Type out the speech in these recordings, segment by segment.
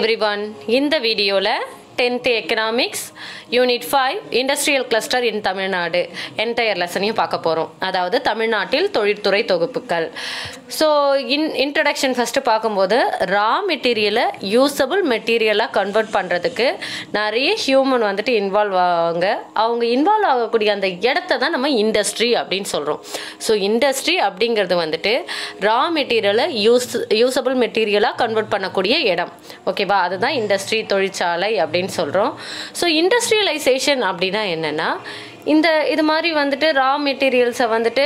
everyone இந்த வீடியோவில் tenth economics unit five industrial cluster in Tamil Nadu entire லெசனையும் பார்க்க போகிறோம் அதாவது தமிழ்நாட்டில் தொழில்துறை தொகுப்புகள் ஸோ இன் இன்ட்ரடக்ஷன் ஃபஸ்ட்டு பார்க்கும்போது ரா மெட்டீரியலை யூஸபிள் மெட்டீரியலாக கன்வெர்ட் பண்ணுறதுக்கு நிறைய ஹியூமன் வந்துட்டு இன்வால்வ் ஆவாங்க அவங்க இன்வால்வ் ஆகக்கூடிய அந்த இடத்த தான் நம்ம இண்டஸ்ட்ரி அப்படின்னு சொல்கிறோம் ஸோ இண்டஸ்ட்ரி அப்படிங்கிறது வந்துட்டு ரா மெட்டீரியலை யூஸ் யூஸபிள் மெட்டீரியலாக கன்வெர்ட் பண்ணக்கூடிய இடம் ஓகேவா அதுதான் இண்டஸ்ட்ரி தொழிற்சாலை அப்படின்னு சொல்கிறோம் ஸோ இண்டஸ்ட்ரியலைசேஷன் அப்படின்னா என்னென்னா இந்த இது மாதிரி வந்துட்டு ரா மெட்டீரியல்ஸை வந்துட்டு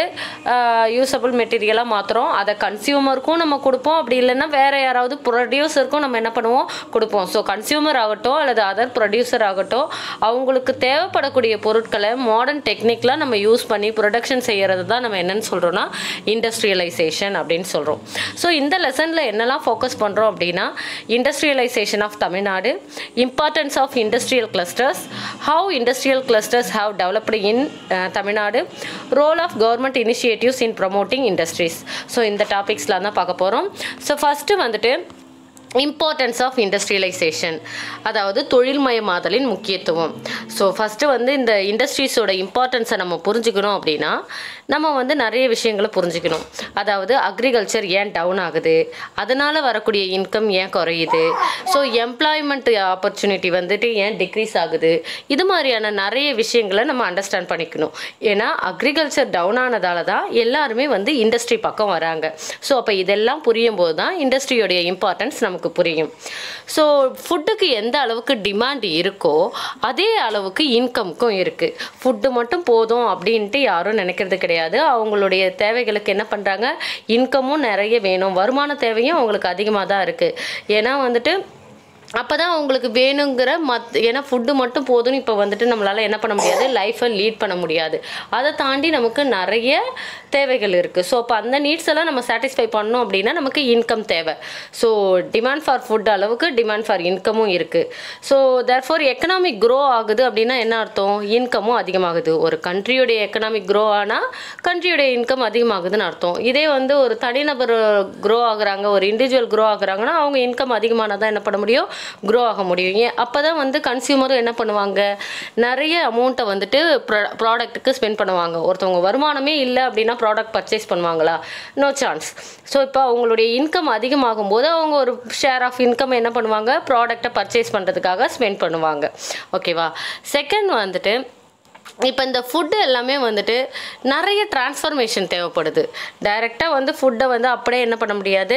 யூஸபிள் மெட்டீரியலாக மாற்றுறோம் அதை கன்சியூமருக்கும் நம்ம கொடுப்போம் அப்படி இல்லைன்னா வேறு யாராவது ப்ரொடியூசருக்கும் நம்ம என்ன பண்ணுவோம் கொடுப்போம் ஸோ கன்சியூமர் ஆகட்டும் அல்லது அதர் ப்ரொடியூசர் ஆகட்டும் அவங்களுக்கு தேவைப்படக்கூடிய பொருட்களை மாடர்ன் டெக்னிக்லாம் நம்ம யூஸ் பண்ணி ப்ரொடக்ஷன் செய்கிறது தான் நம்ம என்னன்னு சொல்கிறோன்னா இண்டஸ்ட்ரியலைசேஷன் அப்படின்னு சொல்கிறோம் ஸோ இந்த லெசனில் என்னெல்லாம் ஃபோக்கஸ் பண்ணுறோம் அப்படின்னா industrialisation of Tamil Nadu importance of industrial clusters how industrial clusters how developed in Tamil Nadu role of government initiatives in promoting industries so இந்த டாபிக்ஸ்லாம் தான் பார்க்க போகிறோம் ஸோ ஃபஸ்ட்டு வந்துட்டு இம்பார்ட்டன்ஸ் ஆஃப் இண்டஸ்ட்ரியலைசேஷன் அதாவது தொழில்மயமாதலின் முக்கியத்துவம் ஸோ ஃபஸ்ட்டு வந்து இந்த இண்டஸ்ட்ரீஸோட இம்பார்ட்டன்ஸை நம்ம புரிஞ்சுக்கணும் அப்படின்னா நம்ம வந்து நிறைய விஷயங்களை புரிஞ்சுக்கணும் அதாவது அக்ரிகல்ச்சர் ஏன் டவுன் ஆகுது அதனால் வரக்கூடிய இன்கம் ஏன் குறையுது ஸோ எம்ப்ளாய்மெண்ட் ஆப்பர்ச்சுனிட்டி வந்துட்டு ஏன் டிக்ரீஸ் ஆகுது இது மாதிரியான நிறைய விஷயங்களை நம்ம அண்டர்ஸ்டாண்ட் பண்ணிக்கணும் ஏன்னா அக்ரிகல்ச்சர் டவுன் ஆனதால தான் எல்லாருமே வந்து இண்டஸ்ட்ரி பக்கம் வராங்க ஸோ அப்போ இதெல்லாம் புரியும் போது தான் இண்டஸ்ட்ரியோடைய இம்பார்ட்டன்ஸ் நமக்கு புரியும் ஸோ ஃபுட்டுக்கு எந்த அளவுக்கு டிமாண்ட் இருக்கோ அதே அளவுக்கு இன்கம்க்கும் இருக்குது ஃபுட்டு மட்டும் போதும் அப்படின்ட்டு யாரும் நினைக்கிறது கிடையாது அவங்களுடைய தேவைகளுக்கு என்ன பண்ணுறாங்க இன்கமும் நிறைய வேணும் வருமான தேவையும் அவங்களுக்கு அதிகமாக தான் இருக்குது ஏன்னா வந்துட்டு அப்போ தான் அவங்களுக்கு வேணுங்கிற மத் ஏன்னா ஃபுட்டு மட்டும் போதும்னு இப்போ வந்துட்டு நம்மளால் என்ன பண்ண முடியாது லைஃப்பை லீட் பண்ண முடியாது அதை தாண்டி நமக்கு நிறைய தேவைகள் இருக்குது ஸோ அப்போ அந்த நீட்ஸ் எல்லாம் நம்ம சாட்டிஸ்ஃபை பண்ணோம் அப்படின்னா நமக்கு இன்கம் தேவை ஸோ டிமாண்ட் ஃபார் ஃபுட் அளவுக்கு டிமாண்ட் ஃபார் இன்கமும் இருக்குது ஸோ தேர்ஃபோர் எக்கனாமிக் க்ரோ ஆகுது அப்படின்னா என்ன அர்த்தம் இன்கமும் அதிகமாகுது ஒரு கண்ட்ரியோடைய எக்கனாமிக் க்ரோ ஆனால் கண்ட்ரியோடைய இன்கம் அதிகமாகுதுன்னு அர்த்தம் இதே வந்து ஒரு தனிநபர் க்ரோ ஆகுறாங்க ஒரு இண்டிவிஜுவல் க்ரோ ஆகுறாங்கன்னா அவங்க இன்கம் அதிகமானால் தான் என்ன பண்ண முடியும் க்ரோ ஆக முடியும் ஏன் அப்போ தான் வந்து கன்சியூமரும் என்ன பண்ணுவாங்க நிறைய அமௌண்ட்டை வந்துட்டு ப்ராடக்ட்டுக்கு ஸ்பெண்ட் பண்ணுவாங்க ஒருத்தவங்க வருமானமே இல்லை அப்படின்னா ப்ராடக்ட் பர்ச்சேஸ் பண்ணுவாங்களா நோ சான்ஸ் ஸோ இப்போ அவங்களுடைய இன்கம் அதிகமாகும் போது அவங்க ஒரு ஷேர் ஆஃப் இன்கம் என்ன பண்ணுவாங்க ப்ராடக்டை பர்ச்சேஸ் பண்ணுறதுக்காக ஸ்பெண்ட் பண்ணுவாங்க ஓகேவா செகண்ட் வந்துட்டு இப்போ இந்த ஃபுட்டு எல்லாமே வந்துட்டு நிறைய டிரான்ஸ்ஃபர்மேஷன் தேவைப்படுது டைரெக்டாக வந்து ஃபுட்டை வந்து அப்படியே என்ன பண்ண முடியாது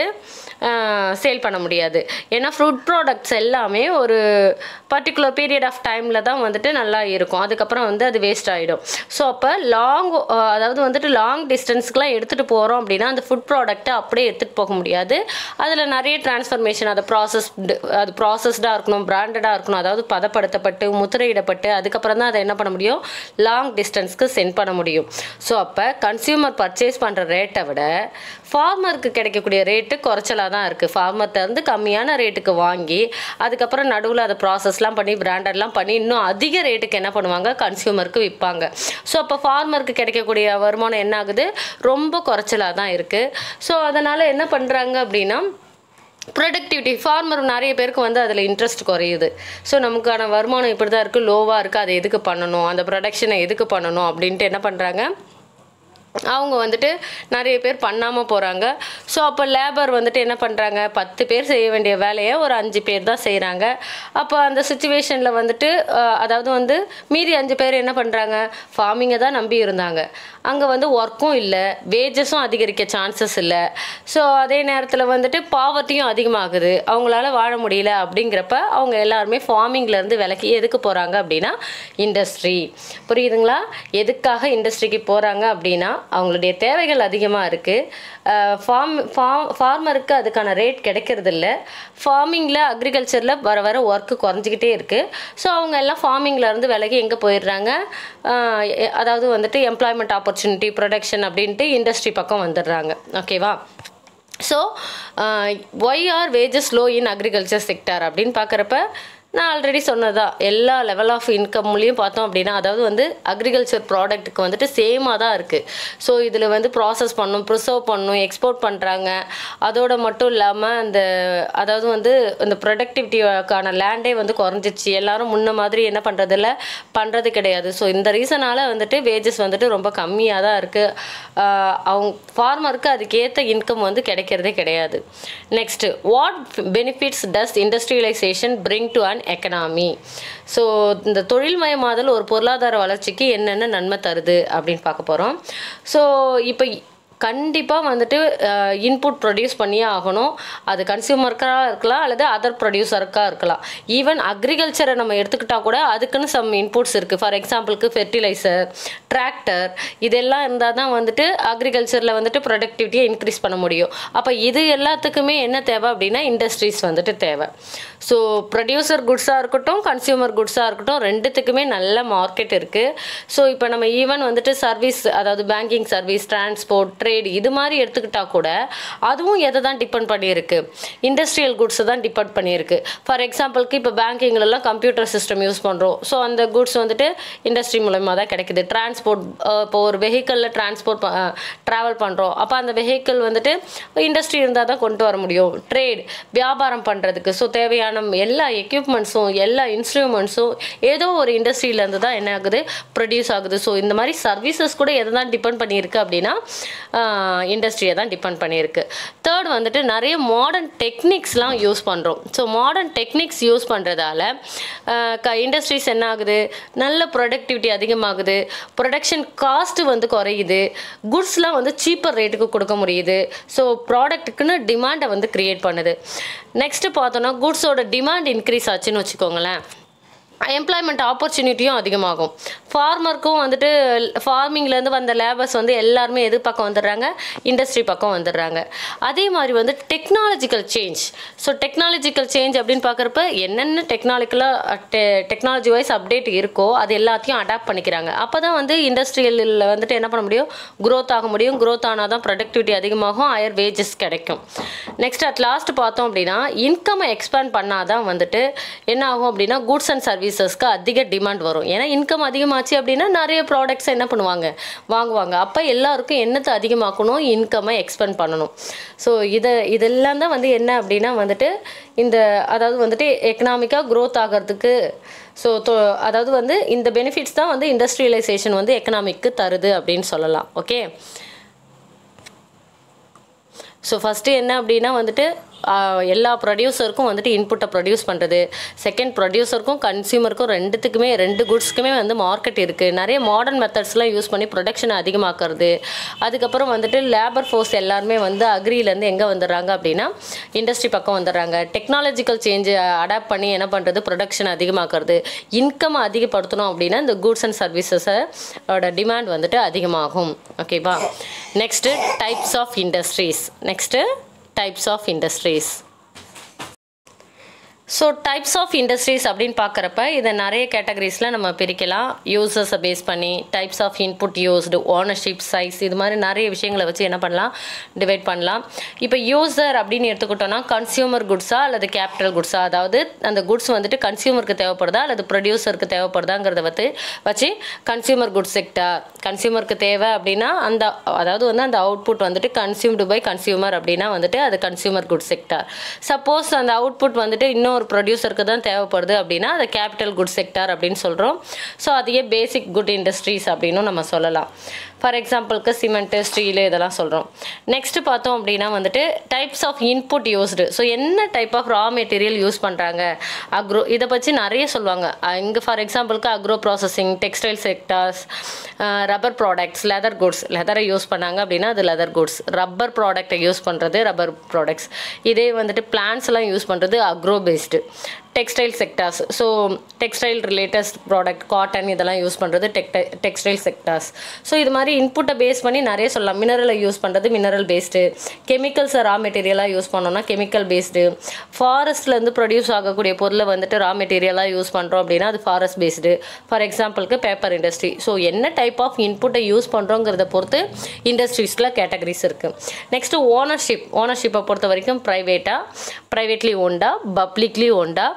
சேல் பண்ண முடியாது ஏன்னா ஃப்ரூட் ப்ராடக்ட்ஸ் எல்லாமே ஒரு பர்டிகுலர் பீரியட் ஆஃப் டைமில் தான் வந்துட்டு நல்லா இருக்கும் அதுக்கப்புறம் வந்து அது வேஸ்ட் ஆகிடும் ஸோ அப்போ லாங் அதாவது வந்துட்டு லாங் டிஸ்டன்ஸ்க்குலாம் எடுத்துகிட்டு போகிறோம் அப்படின்னா அந்த ஃபுட் ப்ராடக்ட்டை அப்படியே எடுத்துகிட்டு போக முடியாது அதில் நிறைய டிரான்ஸ்ஃபர்மேஷன் அதை ப்ராசஸ் அது ப்ராசஸ்டாக இருக்கணும் பிராண்டடாக இருக்கணும் அதாவது பதப்படுத்தப்பட்டு முத்திரையிடப்பட்டு அதுக்கப்புறம் தான் அதை என்ன பண்ண முடியும் லாங் டிஸ்டன்ஸ்க்கு சென்ட் பண்ண முடியும் ஸோ அப்போ கன்சியூமர் பர்ச்சேஸ் பண்ணுற ரேட்டை விட ஃபார்மருக்கு கிடைக்கக்கூடிய ரேட்டு குறைச்சலாக தான் இருக்குது ஃபார்மர்கிட்டருந்து கம்மியான ரேட்டுக்கு வாங்கி அதுக்கப்புறம் நடுவில் அதை ப்ராசஸ்லாம் பண்ணி பிராண்டட்லாம் பண்ணி இன்னும் அதிக ரேட்டுக்கு என்ன பண்ணுவாங்க கன்சியூமருக்கு விற்பாங்க ஸோ அப்போ ஃபார்மருக்கு கிடைக்கக்கூடிய வருமானம் என்ன ஆகுது ரொம்ப குறைச்சலாக தான் இருக்குது ஸோ அதனால் என்ன பண்ணுறாங்க அப்படின்னா ப்ரொடக்டிவிட்டி ஃபார்மர் நிறைய பேருக்கு வந்து அதில் இன்ட்ரெஸ்ட் குறையுது ஸோ நமக்கான வருமானம் இப்படி தான் இருக்குது லோவாக இருக்குது அதை எதுக்கு பண்ணணும் அந்த ப்ரொடக்ஷனை எதுக்கு பண்ணணும் அப்படின்ட்டு என்ன பண்ணுறாங்க அவங்க வந்துட்டு நிறைய பேர் பண்ணாமல் போகிறாங்க ஸோ அப்போ லேபர் வந்துட்டு என்ன பண்ணுறாங்க பத்து பேர் செய்ய வேண்டிய வேலையை ஒரு அஞ்சு பேர் தான் செய்கிறாங்க அப்போ அந்த சுச்சுவேஷனில் வந்துட்டு அதாவது வந்து மீதி அஞ்சு பேர் என்ன பண்ணுறாங்க ஃபார்மிங்கை தான் நம்பி இருந்தாங்க அங்கே வந்து ஒர்க்கும் இல்லை வேஜஸும் அதிகரிக்க சான்சஸ் இல்லை ஸோ அதே நேரத்தில் வந்துட்டு பாவர்ட்டியும் அதிகமாகுது அவங்களால வாழ முடியல அப்படிங்கிறப்ப அவங்க எல்லாருமே ஃபார்மிங்லேருந்து விலக்கி எதுக்கு போகிறாங்க அப்படின்னா இண்டஸ்ட்ரி புரியுதுங்களா எதுக்காக இண்டஸ்ட்ரிக்கு போகிறாங்க அப்படின்னா அவங்களுடைய தேவைகள் அதிகமாக இருக்குது ஃபார்ம் ஃபார்ம் ஃபார்மருக்கு அதுக்கான ரேட் கிடைக்கிறது இல்லை ஃபார்மிங்கில் அக்ரிகல்ச்சரில் வர வர ஒர்க்கு குறைஞ்சிக்கிட்டே இருக்குது ஸோ அவங்க எல்லாம் ஃபார்மிங்கில் இருந்து விலகி எங்கே போயிடுறாங்க அதாவது வந்துட்டு எம்ப்ளாய்மெண்ட் ஆப்பர்ச்சுனிட்டி ப்ரொடக்ஷன் அப்படின்ட்டு இண்டஸ்ட்ரி பக்கம் வந்துடுறாங்க ஓகேவா so why are wages low in agriculture sector அப்படின்னு பார்க்குறப்ப நான் ஆல்ரெடி சொன்னதான் எல்லா லெவல் ஆஃப் இன்கம்லேயும் பார்த்தோம் அப்படின்னா அதாவது வந்து அக்ரிகல்ச்சர் ப்ராடக்ட்டுக்கு வந்துட்டு சேமாக தான் இருக்குது ஸோ இதில் வந்து ப்ராசஸ் பண்ணணும் ப்ரிசர்வ் பண்ணணும் எக்ஸ்போர்ட் பண்ணுறாங்க அதோட மட்டும் இல்லாமல் அந்த அதாவது வந்து இந்த ப்ரொடக்டிவிட்டிக்கான லேண்டே வந்து குறைஞ்சிச்சு எல்லாரும் முன்ன மாதிரி என்ன பண்ணுறதில்ல பண்ணுறது கிடையாது ஸோ இந்த ரீசனால் வந்துட்டு வேஜஸ் வந்துட்டு ரொம்ப கம்மியாக தான் இருக்குது அவங்க ஃபார்மருக்கு அதுக்கேற்ற இன்கம் வந்து கிடைக்கிறதே கிடையாது next what benefits does industrialisation bring to an economy so இந்த தொழில்மயமாதல் ஒரு பொருளாதார வளர்ச்சிக்கு என்னென்ன நன்மை தருது அப்படின்னு பார்க்க போகிறோம் ஸோ இப்போ கண்டிப்பாக வந்துட்டு இன்புட் ப்ரொடியூஸ் பண்ணியே ஆகணும் அது கன்சியூமருக்காக இருக்கலாம் அல்லது அதர் ப்ரொடியூசருக்காக இருக்கலாம் ஈவன் அக்ரிகல்ச்சரை நம்ம எடுத்துக்கிட்டால் கூட அதுக்குன்னு சம் இன்புட்ஸ் இருக்குது ஃபார் எக்ஸாம்பிளுக்கு ஃபெர்டிலைசர் டிராக்டர் இதெல்லாம் இருந்தால் தான் வந்துட்டு அக்ரிகல்ச்சரில் வந்துட்டு ப்ரொடக்டிவிட்டியை இன்க்ரீஸ் பண்ண முடியும் அப்போ இது எல்லாத்துக்குமே என்ன தேவை அப்படின்னா இண்டஸ்ட்ரீஸ் வந்துட்டு தேவை ஸோ ப்ரொடியூசர் குட்ஸாக இருக்கட்டும் கன்சியூமர் குட்ஸாக இருக்கட்டும் ரெண்டுத்துக்குமே நல்ல மார்க்கெட் இருக்குது ஸோ இப்போ நம்ம ஈவன் வந்துட்டு சர்வீஸ் அதாவது பேங்கிங் சர்வீஸ் டிரான்ஸ்போர்ட் ட்ரேட் இது மாதிரி எடுத்துக்கிட்டா கூட அதுவும் எதை தான் டிபெண்ட் பண்ணியிருக்கு இண்டஸ்ட்ரியல் குட்ஸை தான் டிபெண்ட் பண்ணியிருக்கு ஃபார் எக்ஸாம்பிளுக்கு இப்போ பேங்கிங்லலாம் கம்ப்யூட்டர் சிஸ்டம் யூஸ் பண்ணுறோம் ஸோ அந்த குட்ஸ் வந்துட்டு இண்டஸ்ட்ரி மூலமாக தான் கிடைக்குது டிரான்ஸ்போர்ட் இப்போ ஒரு வெஹிக்கிளில் டிரான்ஸ்போர்ட் ட்ராவல் பண்ணுறோம் அப்போ அந்த வெஹிக்கிள் வந்துட்டு இண்டஸ்ட்ரி இருந்தால் தான் கொண்டு வர முடியும் ட்ரேட் வியாபாரம் பண்ணுறதுக்கு ஸோ தேவையான எல்லா எக்யூப்மெண்ட்ஸும் எல்லா இன்ஸ்ட்ருமெண்ட்ஸும் ஏதோ ஒரு இண்டஸ்ட்ரியிலேருந்து தான் என்ன ஆகுது ப்ரொடியூஸ் ஆகுது ஸோ இந்த மாதிரி சர்வீசஸ் கூட எதை தான் டிபெண்ட் பண்ணியிருக்கு அப்படின்னா இண்டஸ்ட்ரியை தான் டிபெண்ட் பண்ணியிருக்கு தேர்ட் வந்துட்டு நிறைய மாடர்ன் டெக்னிக்ஸ்லாம் யூஸ் பண்ணுறோம் ஸோ மாடர்ன் டெக்னிக்ஸ் யூஸ் பண்ணுறதால க இண்டஸ்ட்ரீஸ் என்ன ஆகுது நல்ல ப்ரொடக்டிவிட்டி அதிகமாகுது ப்ரொடக்ஷன் காஸ்ட்டு வந்து குறையுது குட்ஸ்லாம் வந்து சீப்பர் ரேட்டுக்கு கொடுக்க முடியுது ஸோ ப்ராடக்ட்டுக்குன்னு டிமாண்டை வந்து க்ரியேட் பண்ணுது நெக்ஸ்ட்டு பார்த்தோன்னா குட்ஸோட டிமாண்ட் இன்க்ரீஸ் ஆச்சுன்னு வச்சுக்கோங்களேன் எம்ப்ளாய்மெண்ட் ஆப்பர்ச்சுனிட்டியும் அதிகமாகும் ஃபார்மருக்கும் வந்துட்டு ஃபார்மிங்லேருந்து வந்த லேபர்ஸ் வந்து எல்லாருமே எது பக்கம் வந்துடுறாங்க இண்டஸ்ட்ரி பக்கம் வந்துடுறாங்க அதே மாதிரி வந்து technological change so technological change அப்படின்னு பார்க்குறப்ப என்னென்ன டெக்னாலஜிக்கலாக டெ டெக்னாலஜி வைஸ் அப்டேட் இருக்கோ அது எல்லாத்தையும் அடாப்ட் பண்ணிக்கிறாங்க அப்போ தான் வந்து இண்டஸ்ட்ரியலில் வந்துட்டு என்ன பண்ண முடியும் க்ரோத் ஆக முடியும் க்ரோத் ஆனால் தான் ப்ரொடக்டிவிட்டி அதிகமாகும் ஹையர் வேஜஸ் கிடைக்கும் நெக்ஸ்ட் அட் லாஸ்ட் பார்த்தோம் அப்படின்னா இன்கம்மை எக்ஸ்பேண்ட் பண்ணால் தான் வந்துட்டு என்ன ஆகும் அப்படின்னா குட்ஸ் அண்ட் சர்வீஸ் சர்வீசஸ்க்கு அதிக டிமாண்ட் வரும் ஏன்னா இன்கம் அதிகமாச்சு அப்படின்னா நிறைய ப்ராடக்ட்ஸ் என்ன பண்ணுவாங்க வாங்குவாங்க அப்போ எல்லாருக்கும் என்னத்தை அதிகமாக்கணும் இன்கம்மை எக்ஸ்பெண்ட் பண்ணணும் ஸோ இதை இதெல்லாம் தான் வந்து என்ன அப்படின்னா வந்துட்டு இந்த அதாவது வந்துட்டு எக்கனாமிக்காக க்ரோத் ஆகிறதுக்கு ஸோ அதாவது வந்து இந்த பெனிஃபிட்ஸ் தான் வந்து இண்டஸ்ட்ரியலைசேஷன் வந்து எக்கனாமிக்கு தருது அப்படின்னு சொல்லலாம் ஓகே ஸோ ஃபஸ்ட்டு என்ன அப்படின்னா வந்துட்டு எல்லா ப்ரொடியூசருக்கும் வந்துட்டு இன்புட்டை ப்ரொடியூஸ் பண்ணுறது செகண்ட் ப்ரொடியூசருக்கும் கன்சியூமருக்கும் ரெண்டுத்துக்குமே ரெண்டு குட்ஸ்க்குமே வந்து மார்க்கெட் இருக்குது நிறைய மாடர்ன் மெத்தட்ஸ்லாம் யூஸ் பண்ணி ப்ரொடக்ஷனை அதிகமாக்குறது அதுக்கப்புறம் வந்துட்டு லேபர் ஃபோர்ஸ் எல்லாருமே வந்து அக்ரியிலேருந்து எங்கே வந்துடுறாங்க அப்படின்னா இண்டஸ்ட்ரி பக்கம் வந்துடுறாங்க டெக்னாலஜிக்கல் சேஞ்சு அடாப்ட் பண்ணி என்ன பண்ணுறது ப்ரொடக்ஷன் அதிகமாக்குறது இன்கம் அதிகப்படுத்தணும் அப்படின்னா இந்த குட்ஸ் அண்ட் சர்வீசஸோட டிமாண்ட் வந்துட்டு அதிகமாகும் ஓகேவா next types of industries next types of industries so types of industries அப்படின்னு பார்க்குறப்ப இதை நிறைய கேட்டகரிஸில் நம்ம பிரிக்கலாம் யூசர்ஸை பேஸ் பண்ணி types of input used ownership size இது மாதிரி நிறைய விஷயங்களை வச்சு என்ன பண்ணலாம் டிவைட் பண்ணலாம் இப்போ யூசர் அப்படின்னு எடுத்துக்கிட்டோம்னா கன்சியூமர் குட்ஸா அல்லது கேபிட்டல் குட்ஸா அதாவது அந்த குட்ஸ் வந்துட்டு கன்சியூமருக்கு தேவைப்படுதா அல்லது ப்ரொடியூசருக்கு தேவைப்படுதாங்கிறத வச்சு வச்சு கன்சியூமர் குட்ஸ் செக்டார் கன்சியூமருக்கு தேவை அப்படின்னா அந்த அதாவது வந்து அந்த அவுட்புட் வந்துட்டு கன்சியூம்டு பை கன்சியூமர் அப்படின்னா வந்துட்டு அது கன்சியூமர் குட்ஸ் செக்டார் சப்போஸ் அந்த அவுட்புட் வந்துட்டு இன்னும் ஒரு ப்ரொடியூசருக்கு தான் தேவைப்படுது அப்படின்னா அதை கேபிட்டல் குட் செக்டார் அப்படின்னு சொல்கிறோம் ஸோ அதையே பேசிக் குட் இண்டஸ்ட்ரீஸ் அப்படின்னும் நம்ம சொல்லலாம் ஃபார் எக்ஸாம்பிளுக்கு சிமெண்ட்டு ஸ்டீலு இதெல்லாம் சொல்கிறோம் நெக்ஸ்ட் பார்த்தோம் அப்படின்னா வந்துட்டு types of input used so என்ன type of raw material use பண்ணுறாங்க அக்ரோ இதை பற்றி நிறைய சொல்லுவாங்க இங்கே ஃபார் எக்ஸாம்பிளுக்கு agro processing textile sectors rubber products leather goods லெதரை யூஸ் பண்ணாங்க அப்படின்னா அது லெதர் குட்ஸ் ரப்பர் ப்ராடக்ட்டை யூஸ் பண்ணுறது ரப்பர் ப்ராடக்ட்ஸ் இதே வந்துட்டு பிளான்ஸ்லாம் யூஸ் பண்ணுறது agro based textile sectors so textile related product cotton இதெல்லாம் யூஸ் பண்ணுறது டெக்டை டெக்ஸ்டைல் செக்டார்ஸ் ஸோ இது மாதிரி இன்புட்டை பேஸ் பண்ணி நிறைய சொல்லலாம் மினரலை யூஸ் பண்ணுறது மினரல் பேஸ்டு கெமிக்கல்ஸை ரா மெட்டீரியலாக யூஸ் பண்ணோம்னா கெமிக்கல் பேஸ்டு ஃபாரஸ்ட்லேருந்து ப்ரொடியூஸ் ஆகக்கூடிய பொருளை வந்துட்டு ரா மெட்டீரியலாக யூஸ் பண்ணுறோம் அப்படின்னா அது ஃபாரஸ்ட் பேஸ்டு ஃபார் எக்ஸாம்பிளுக்கு பேப்பர் இண்டஸ்ட்ரி ஸோ என்ன டைப் ஆஃப் இன்புட்டை யூஸ் பண்ணுறோங்கிறத பொறுத்து இண்டஸ்ட்ரீஸில் கேட்டகரிஸ் இருக்குது நெக்ஸ்ட்டு ஓனர்ஷிப் ஓனர்ஷிப்பை பொறுத்த வரைக்கும் ப்ரைவேட்டாக ப்ரைவேட்லி ஓண்டா பப்ளிக்லி ஓண்டா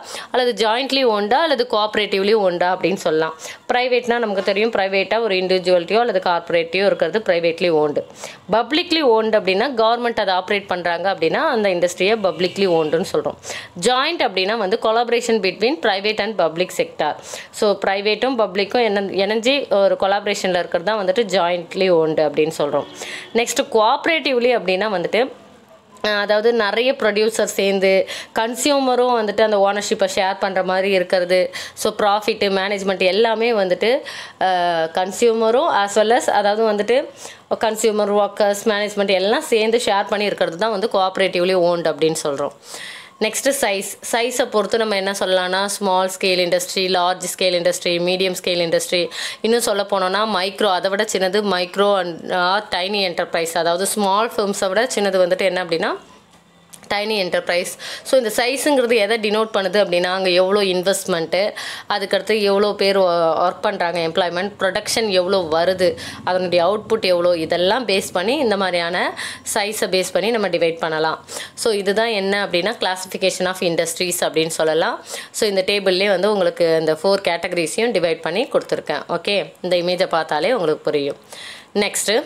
அல்லது ஜாயிண்ட்லி ஓண்டா அல்லது கோஆப்ரேட்டிவ்லி ஓண்டா அப்படின்னு சொல்லலாம் ப்ரைவேட்னா நமக்கு தெரியும் ப்ரைவேட்டாக ஒரு இண்டிவிஜுவல்ட்டியோ அல்லது கார்பரேட்டிவோ இருக்கிறது ப்ரைவேட்லி ஓண்டு பப்ளிக்லி ஓண்டு அப்படின்னா கவர்மெண்ட் அதை ஆப்ரேட் பண்ணுறாங்க அப்படின்னா அந்த இண்டஸ்ட்ரியை பப்ளிக்லி ஓண்டுன்னு சொல்கிறோம் ஜாயிண்ட் அப்படின்னா வந்து collaboration between private and public sector so ப்ரைவேட்டும் பப்ளிக்கும் என்ன இணைஞ்சி ஒரு கொலாபரேஷனில் இருக்கிறது தான் வந்துட்டு ஜாயிண்ட்லி ஓண்டு அப்படின்னு சொல்கிறோம் நெக்ஸ்ட் கோஆப்ரேட்டிவ்லி அப்படின்னா வந்துட்டு அஹ் அதாவது நிறைய ப்ரொடியூசர் சேர்ந்து கன்சியூமரும் வந்துட்டு அந்த ஓனர்ஷிப்பை ஷேர் பண்ணுற மாதிரி இருக்கிறது ஸோ ப்ராஃபிட்டு மேனேஜ்மெண்ட் எல்லாமே வந்துட்டு கன்சியூமரும் ஆஸ் வெல் அஸ் அதாவது வந்துட்டு கன்சியூமர் ஒர்க்கர்ஸ் மேனேஜ்மெண்ட் எல்லாம் சேர்ந்து ஷேர் பண்ணி இருக்கிறது தான் வந்து கோஆப்ரேட்டிவ்லி ஓன்ட் அப்படின்னு சொல்கிறோம் நெக்ஸ்ட்டு சைஸ் சைஸை பொறுத்து நம்ம என்ன சொல்லலாம்னா small scale industry large scale industry medium scale industry இன்னும் சொல்ல போனோம்னா மைக்ரோ அதை விட சின்னது மைக்ரோ அண்ட் டைனி என்டர்பிரைஸ் அதாவது ஸ்மால் ஃபிர்ம்ஸை விட சின்னது வந்துட்டு என்ன அப்படின்னா டைனி என்டர்பிரைஸ் ஸோ இந்த சைஸுங்கிறது எதை டினோட் பண்ணுது அப்படின்னா அங்கே எவ்வளோ இன்வெஸ்ட்மெண்ட்டு அதுக்கடுத்து எவ்வளோ பேர் ஒர்க் பண்ணுறாங்க எம்ப்ளாய்மெண்ட் ப்ரொடக்ஷன் எவ்வளோ வருது அதனுடைய அவுட்புட் எவ்வளோ இதெல்லாம் பேஸ் பண்ணி இந்த மாதிரியான சைஸை பேஸ் பண்ணி நம்ம டிவைட் பண்ணலாம் ஸோ இதுதான் என்ன அப்படின்னா கிளாஸிஃபிகேஷன் ஆஃப் இண்டஸ்ட்ரீஸ் அப்படின்னு சொல்லலாம் ஸோ இந்த டேபிள்லேயே வந்து உங்களுக்கு இந்த ஃபோர் கேட்டகரிஸையும் டிவைட் பண்ணி கொடுத்துருக்கேன் ஓகே இந்த இமேஜை பார்த்தாலே உங்களுக்கு புரியும் நெக்ஸ்ட்டு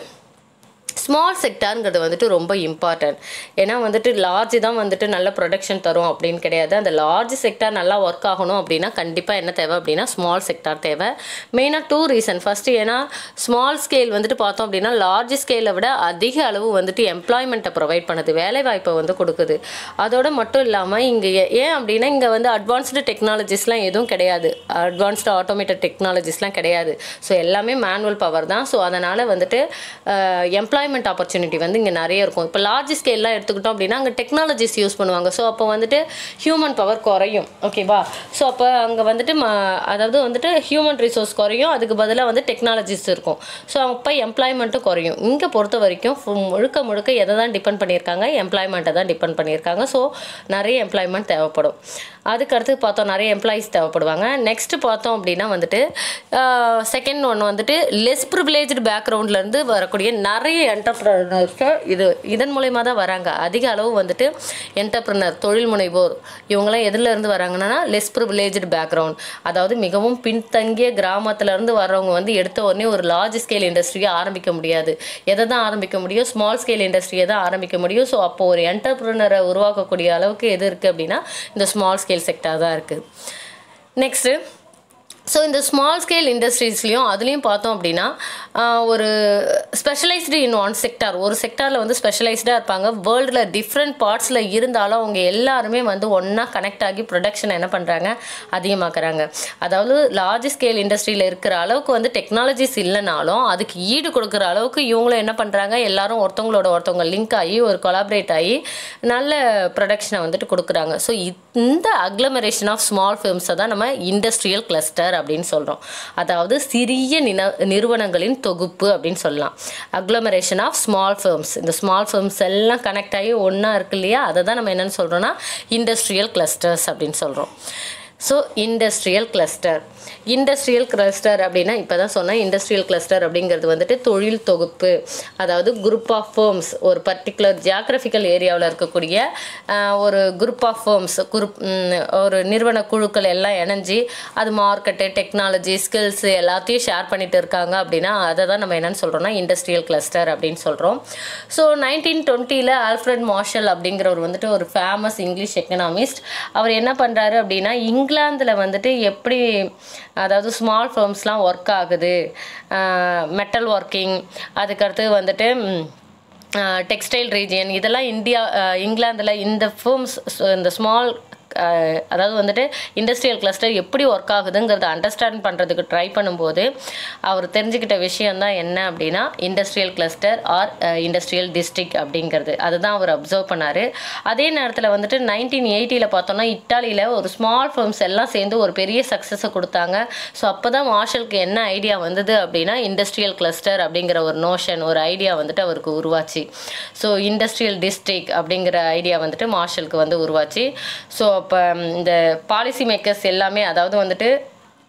ஸ்மால் செக்டாருங்கிறது வந்துட்டு ரொம்ப இம்பார்ட்டன்ட் ஏன்னா வந்துட்டு லார்ஜ் தான் வந்துட்டு நல்ல ப்ரொடக்ஷன் தரும் அப்படின்னு கிடையாது அந்த லார்ஜ் செக்டார் நல்லா ஒர்க் ஆகணும் அப்படின்னா கண்டிப்பாக என்ன தேவை அப்படின்னா ஸ்மால் செக்டார் தேவை மெயினாக டூ ரீசன் ஃபஸ்ட்டு ஏன்னா ஸ்மால் ஸ்கேல் வந்துட்டு பார்த்தோம் அப்படின்னா லார்ஜ் ஸ்கேலை விட அதிக அளவு வந்துட்டு எம்ப்ளாய்மெண்ட்டை ப்ரொவைட் பண்ணுது வேலை வாய்ப்பை வந்து கொடுக்குது அதோட மட்டும் இல்லாமல் இங்கே ஏன் அப்படின்னா இங்கே வந்து அட்வான்ஸ்டு டெக்னாலஜிஸ்லாம் எதுவும் கிடையாது அட்வான்ஸ்டு ஆட்டோமேட்டட் டெக்னாலஜிஸ்லாம் கிடையாது ஸோ எல்லாமே மேனுவல் பவர் தான் ஸோ அதனால் வந்துட்டு எம்ப்ளாய்மெண்ட் ஆப்பர்ச்சுனிட்டி வந்து இங்கே நிறைய இருக்கும் இப்போ லார்ஜ் ஸ்கேல்லாம் எடுத்துக்கிட்டோம் அப்படின்னா அங்கே டெக்னாலஜிஸ் யூஸ் பண்ணுவாங்க ஸோ அப்போ வந்துட்டு ஹியூமன் பவர் குறையும் ஓகேவா ஸோ அப்போ அங்கே வந்துட்டு ம அதாவது வந்துட்டு ஹியூமன் ரிசோர்ஸ் குறையும் அதுக்கு பதிலாக வந்து டெக்னாலஜிஸ் இருக்கும் ஸோ அப்போ எம்ப்ளாய்மெண்ட்டும் குறையும் இங்கே பொறுத்த வரைக்கும் ஃபு- முழுக்க முழுக்க எதை தான் டிபெண்ட் பண்ணியிருக்காங்க எம்ப்ளாய்மெண்ட்டை தான் டிபெண்ட் பண்ணியிருக்காங்க ஸோ நிறைய எம்ப்ளாய்மெண்ட் தேவைப்படும் அதுக்கு அடுத்து பார்த்தோம் நிறைய எம்ப்ளாயீஸ் தேவைப்படுவாங்க நெக்ஸ்ட் பார்த்தோம் அப்படின்னா வந்துட்டு செகண்ட் ஒன் வந்துட்டு லெஸ் ப்ரிவிலேஜ்டு பேக்ரவுண்ட்லேருந்து வரக்கூடிய நிறைய என்டர்பிரனர்ஸ்க்கு இது இதன் மூலயமா தான் வராங்க அதிக அளவு வந்துட்டு என்டர்பிரனர் தொழில் முனைவோர் இவங்களாம் எதுல இருந்து வராங்கன்னா லெஸ் ப்ரிவிலேஜ்டு பேக்ரவுண்ட் அதாவது மிகவும் பின்தங்கிய கிராமத்துல இருந்து வர்றவங்க வந்து எடுத்த உடனே ஒரு லார்ஜ் ஸ்கேல் இண்டஸ்ட்ரியை ஆரம்பிக்க முடியாது எதை தான் ஆரம்பிக்க முடியும் ஸ்மால் ஸ்கேல் இண்டஸ்ட்ரியை தான் ஆரம்பிக்க முடியும் ஸோ அப்போ ஒரு என்டர்பிரனரை உருவாக்கக்கூடிய அளவுக்கு எது இருக்குது அப்படின்னா இந்த ஸ்மால் ஸ்கேல் செக்டார் தான் இருக்குது நெக்ஸ்ட்டு ஸோ இந்த ஸ்மால் ஸ்கேல் இண்டஸ்ட்ரீஸ்லையும் அதுலேயும் பார்த்தோம் அப்படின்னா ஆஹ், ஒரு ஸ்பெஷலைஸ்டு இன் ஒன் செக்டார் ஒரு செக்டாரில் வந்து ஸ்பெஷலைஸ்டாக இருப்பாங்க வேர்ல்டில் டிஃப்ரெண்ட் பார்ட்ஸில் இருந்தாலும் அவங்க எல்லாருமே வந்து ஒன்றா கனெக்ட் ஆகி ப்ரொடக்ஷன் என்ன பண்ணுறாங்க அதிகமாக்குறாங்க அதாவது லார்ஜ் ஸ்கேல் இண்டஸ்ட்ரியில் இருக்கிற அளவுக்கு வந்து டெக்னாலஜிஸ் இல்லைனாலும் அதுக்கு ஈடு கொடுக்குற அளவுக்கு இவங்களும் என்ன பண்ணுறாங்க எல்லாரும் ஒருத்தவங்களோட ஒருத்தவங்க லிங்க் ஆகி ஒரு கொலாபரேட் ஆகி நல்ல ப்ரொடக்ஷனை வந்துட்டு கொடுக்குறாங்க ஸோ இந்த அக்ளமரேஷன் ஆஃப் ஸ்மால் ஃபிர்ம்ஸை தான் நம்ம இண்டஸ்ட்ரியல் கிளஸ்டர் அப்படின்னு சொல்கிறோம் அதாவது சிறிய நின நிறுவனங்களின் தொகுப்பு அப்படின்னு சொல்லலாம் அக்ளமரேஷன் ஆஃப் ஸ்மால் ஃபிர்ம்ஸ் இந்த ஸ்மால் ஃபிர்ம்ஸ் எல்லாம் கனெக்ட் ஆகி ஒன்றா இருக்கு இல்லையா அதை தான் நம்ம என்னென்னு சொல்கிறோன்னா இண்டஸ்ட்ரியல் கிளஸ்டர்ஸ் அப்படின்னு சொல்கிறோம் so industrial cluster industrial cluster அப்படின்னா இப்போ தான் சொன்னேன் இண்டஸ்ட்ரியல் கிளஸ்டர் அப்படிங்கிறது வந்துட்டு தொழில் தொகுப்பு அதாவது குரூப் ஆஃப் ஃபேர்ம்ஸ் ஒரு பர்டிகுலர் ஜியாகிரபிக்கல் ஏரியாவில் இருக்கக்கூடிய ஆஹ், ஒரு குரூப் ஆஃப் ஃபேர்ம்ஸ் குரூப் ஒரு நிறுவன குழுக்கள் எல்லாம் இணைஞ்சு அது மார்க்கெட்டு டெக்னாலஜி ஸ்கில்ஸ் எல்லாத்தையும் ஷேர் பண்ணிட்டு இருக்காங்க அப்படின்னா அதை தான் நம்ம என்னன்னு சொல்கிறோம்னா இண்டஸ்ட்ரியல் கிளஸ்டர் அப்படின்னு சொல்கிறோம் ஸோ நைன்டீன் டுவெண்ட்டியில் ஆல்ஃப்ரட் மார்ஷல் அப்படிங்கிறவர் வந்துட்டு ஒரு ஃபேமஸ் இங்கிலீஷ் எக்கனாமிஸ்ட் அவர் என்ன பண்ணுறாரு அப்படின்னா இங்கிலாந்தில் வந்துட்டு எப்படி அதாவது ஸ்மால் ஃபார்ம்ஸ்லாம் ஒர்க் ஆகுது மெட்டல் ஒர்க்கிங் அதுக்கடுத்து வந்துட்டு ம், டெக்ஸ்டைல் ரீஜியன் இதெல்லாம் இந்தியா இங்கிலாந்தில் இந்த ஃபேர்ம்ஸ் இந்த ஸ்மால் அதாவது வந்துட்டு இண்டஸ்ட்ரியல் கிளஸ்டர் எப்படி ஒர்க் ஆகுதுங்கிறத அண்டர்ஸ்டாண்ட் பண்ணுறதுக்கு ட்ரை பண்ணும்போது அவர் தெரிஞ்சுக்கிட்ட விஷயம் தான் என்ன அப்படின்னா industrial cluster or industrial district அப்படிங்கிறது அதுதான் அவர் அப்சர்வ் பண்ணார் அதே நேரத்தில் வந்துட்டு நைன்டீன் எயிட்டியில் பார்த்தோம்னா இட்டாலியில் ஒரு ஸ்மால் ஃபார்ம்ஸ் எல்லாம் சேர்ந்து ஒரு பெரிய சக்ஸஸை கொடுத்தாங்க ஸோ அப்போ தான் மார்ஷலுக்கு என்ன ஐடியா வந்தது அப்படின்னா இண்டஸ்ட்ரியல் கிளஸ்டர் அப்படிங்கிற ஒரு நோஷன் ஒரு ஐடியா வந்துட்டு அவருக்கு உருவாச்சு ஸோ இண்டஸ்ட்ரியல் டிஸ்ட்ரிக்ட் அப்படிங்கிற ஐடியா வந்துட்டு மார்ஷலுக்கு வந்து உருவாச்சு ஸோ அப்போ இந்த பாலிசி மேக்கர்ஸ் எல்லாமே அதாவது வந்துட்டு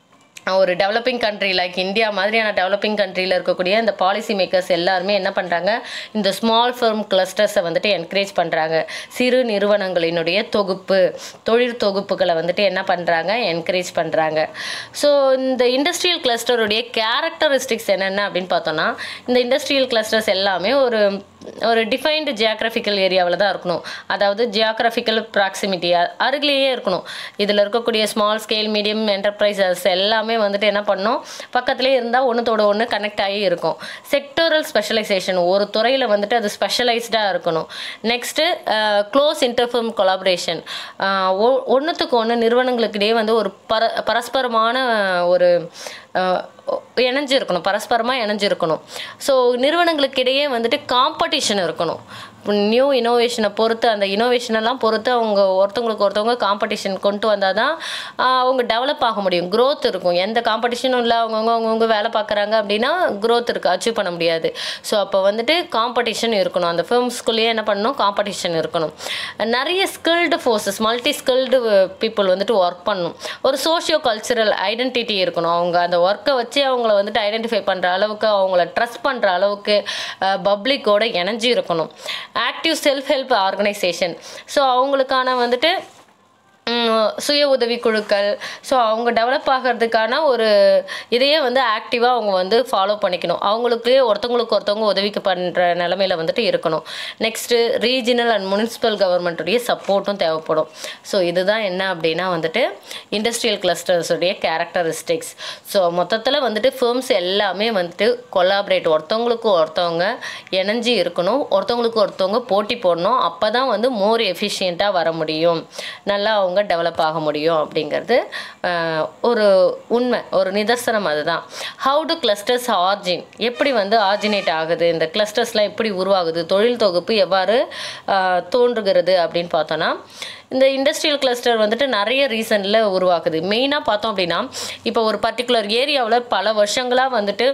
ஒரு டெவலப்பிங் கண்ட்ரி லைக் இந்தியா மாதிரியான டெவலப்பிங் கண்ட்ரியில் இருக்கக்கூடிய இந்த பாலிசி மேக்கர்ஸ் எல்லாருமே என்ன பண்ணுறாங்க இந்த ஸ்மால் ஃபர்ம் கிளஸ்டர்ஸை வந்துட்டு என்கரேஜ் பண்ணுறாங்க சிறு நிறுவனங்களினுடைய தொகுப்பு தொழில் தொகுப்புகளை வந்துட்டு என்ன பண்ணுறாங்க என்கரேஜ் பண்ணுறாங்க ஸோ இந்த இண்டஸ்ட்ரியல் கிளஸ்டருடைய கேரக்டரிஸ்டிக்ஸ் என்னென்ன அப்படின்னு பார்த்தோன்னா இந்த இண்டஸ்ட்ரியல் கிளஸ்டர்ஸ் எல்லாமே ஒரு ஒரு டிஃபைன்டு ஜியாகிரபிக்கல் ஏரியாவில் தான் இருக்கணும் அதாவது ஜியாகிரபிக்கல் ப்ராக்சிமிட்டி அருகிலேயே இருக்கணும் இதில் இருக்கக்கூடிய ஸ்மால் ஸ்கேல் மீடியம் என்டர்பிரைசஸ் எல்லாமே வந்துட்டு என்ன பண்ணணும் பக்கத்துலேயே இருந்தால் ஒன்றுத்தோட ஒன்று கனெக்ட் ஆகி இருக்கும் செக்டோரல் ஸ்பெஷலைசேஷன் ஒரு துறையில் வந்துட்டு அது ஸ்பெஷலைஸ்டாக இருக்கணும் நெக்ஸ்ட்டு க்ளோஸ் இன்டர்ஃபர்ம் கொலாபரேஷன் ஒன்றுத்துக்கு ஒன்று நிறுவனங்களுக்கிடையே வந்து ஒரு பர பரஸ்பரமான ஒரு அஹ், இணைஞ்சு இருக்கணும் பரஸ்பரமாக இணைஞ்சு இருக்கணும் ஸோ நிறுவனங்களுக்கிடையே வந்துட்டு காம்படிஷன் இருக்கணும் நியூ இனோவேஷனை பொறுத்து அந்த innovation எல்லாம் பொறுத்து அவங்க ஒருத்தவங்களுக்கு ஒருத்தவங்க காம்படிஷன் கொண்டு வந்தால் தான் ஆஹ், அவங்க டெவலப் ஆக முடியும் growth இருக்கும் எந்த காம்படிஷனும் இல்லை அவங்கவுங்க அவங்கவுங்க வேலை பார்க்குறாங்க அப்படின்னா growth இருக்குது அச்சீவ் பண்ண முடியாது ஸோ அப்போ வந்துட்டு காம்படிஷன் இருக்கணும் அந்த ஃபிர்ம்ஸ்குள்ளேயே என்ன பண்ணணும் காம்படிஷன் இருக்கணும் நிறைய skilled forces multi skilled people வந்துட்டு ஒர்க் பண்ணணும் ஒரு சோஷியோ கல்ச்சுரல் ஐடென்டிட்டி இருக்கணும் அவங்க அந்த ஒர்க்கை வச்சு அவங்கள வந்துட்டு ஐடென்டிஃபை பண்ணுற அளவுக்கு அவங்கள ட்ரஸ்ட் பண்ணுற அளவுக்கு பப்ளிக்கோட இணைஞ்சு இருக்கணும் active self help organisation so அவங்களுக்கான வந்துட்டு ம், சுய உதவி குழுக்கள் ஸோ அவங்க டெவலப் ஆகிறதுக்கான ஒரு இதையே வந்து ஆக்டிவாக அவங்க வந்து ஃபாலோ பண்ணிக்கணும் அவங்களுக்கு ஒருத்தவங்களுக்கு ஒருத்தவங்க உதவிக்கு பண்ணுற நிலமையில வந்துட்டு இருக்கணும் நெக்ஸ்ட்டு ரீஜினல் அண்ட் முனிசிபல் கவர்மெண்ட்டுடைய சப்போர்ட்டும் தேவைப்படும் ஸோ இதுதான் என்ன அப்படின்னா வந்துட்டு இண்டஸ்ட்ரியல் கிளஸ்டர்ஸுடைய கேரக்டரிஸ்டிக்ஸ் ஸோ மொத்தத்தில் வந்துட்டு ஃபிர்ம்ஸ் எல்லாமே வந்துட்டு கொலாபரேட் ஒருத்தவங்களுக்கு ஒருத்தவங்க இணைஞ்சு இருக்கணும் ஒருத்தவங்களுக்கு ஒருத்தவங்க போட்டி போடணும் அப்போ தான் வந்து மோர் எஃபிஷியண்ட்டாக வர முடியும் நல்லா அவங்க டெவலப் ஆக முடியும் அப்படிங்கிறது ஆஹ், ஒரு உண்மை ஒரு நிதர்சனம் அதுதான் ஹவு டு கிளஸ்டர்ஸ் ஆர்ஜின் எப்படி வந்து ஆர்ஜினேட் ஆகுது இந்த கிளஸ்டர்ஸ்லாம் எப்படி உருவாகுது தொழில் தொகுப்பு எவ்வாறு ஆஹ், தோன்றுகிறது அப்படின்னு பார்த்தோன்னா இந்த இண்டஸ்ட்ரியல் கிளஸ்டர் வந்துட்டு நிறைய ரீசனில் உருவாக்குது மெயினாக பார்த்தோம் அப்படின்னா இப்போ ஒரு பர்டிகுலர் ஏரியாவில் பல வருஷங்களாக வந்துட்டு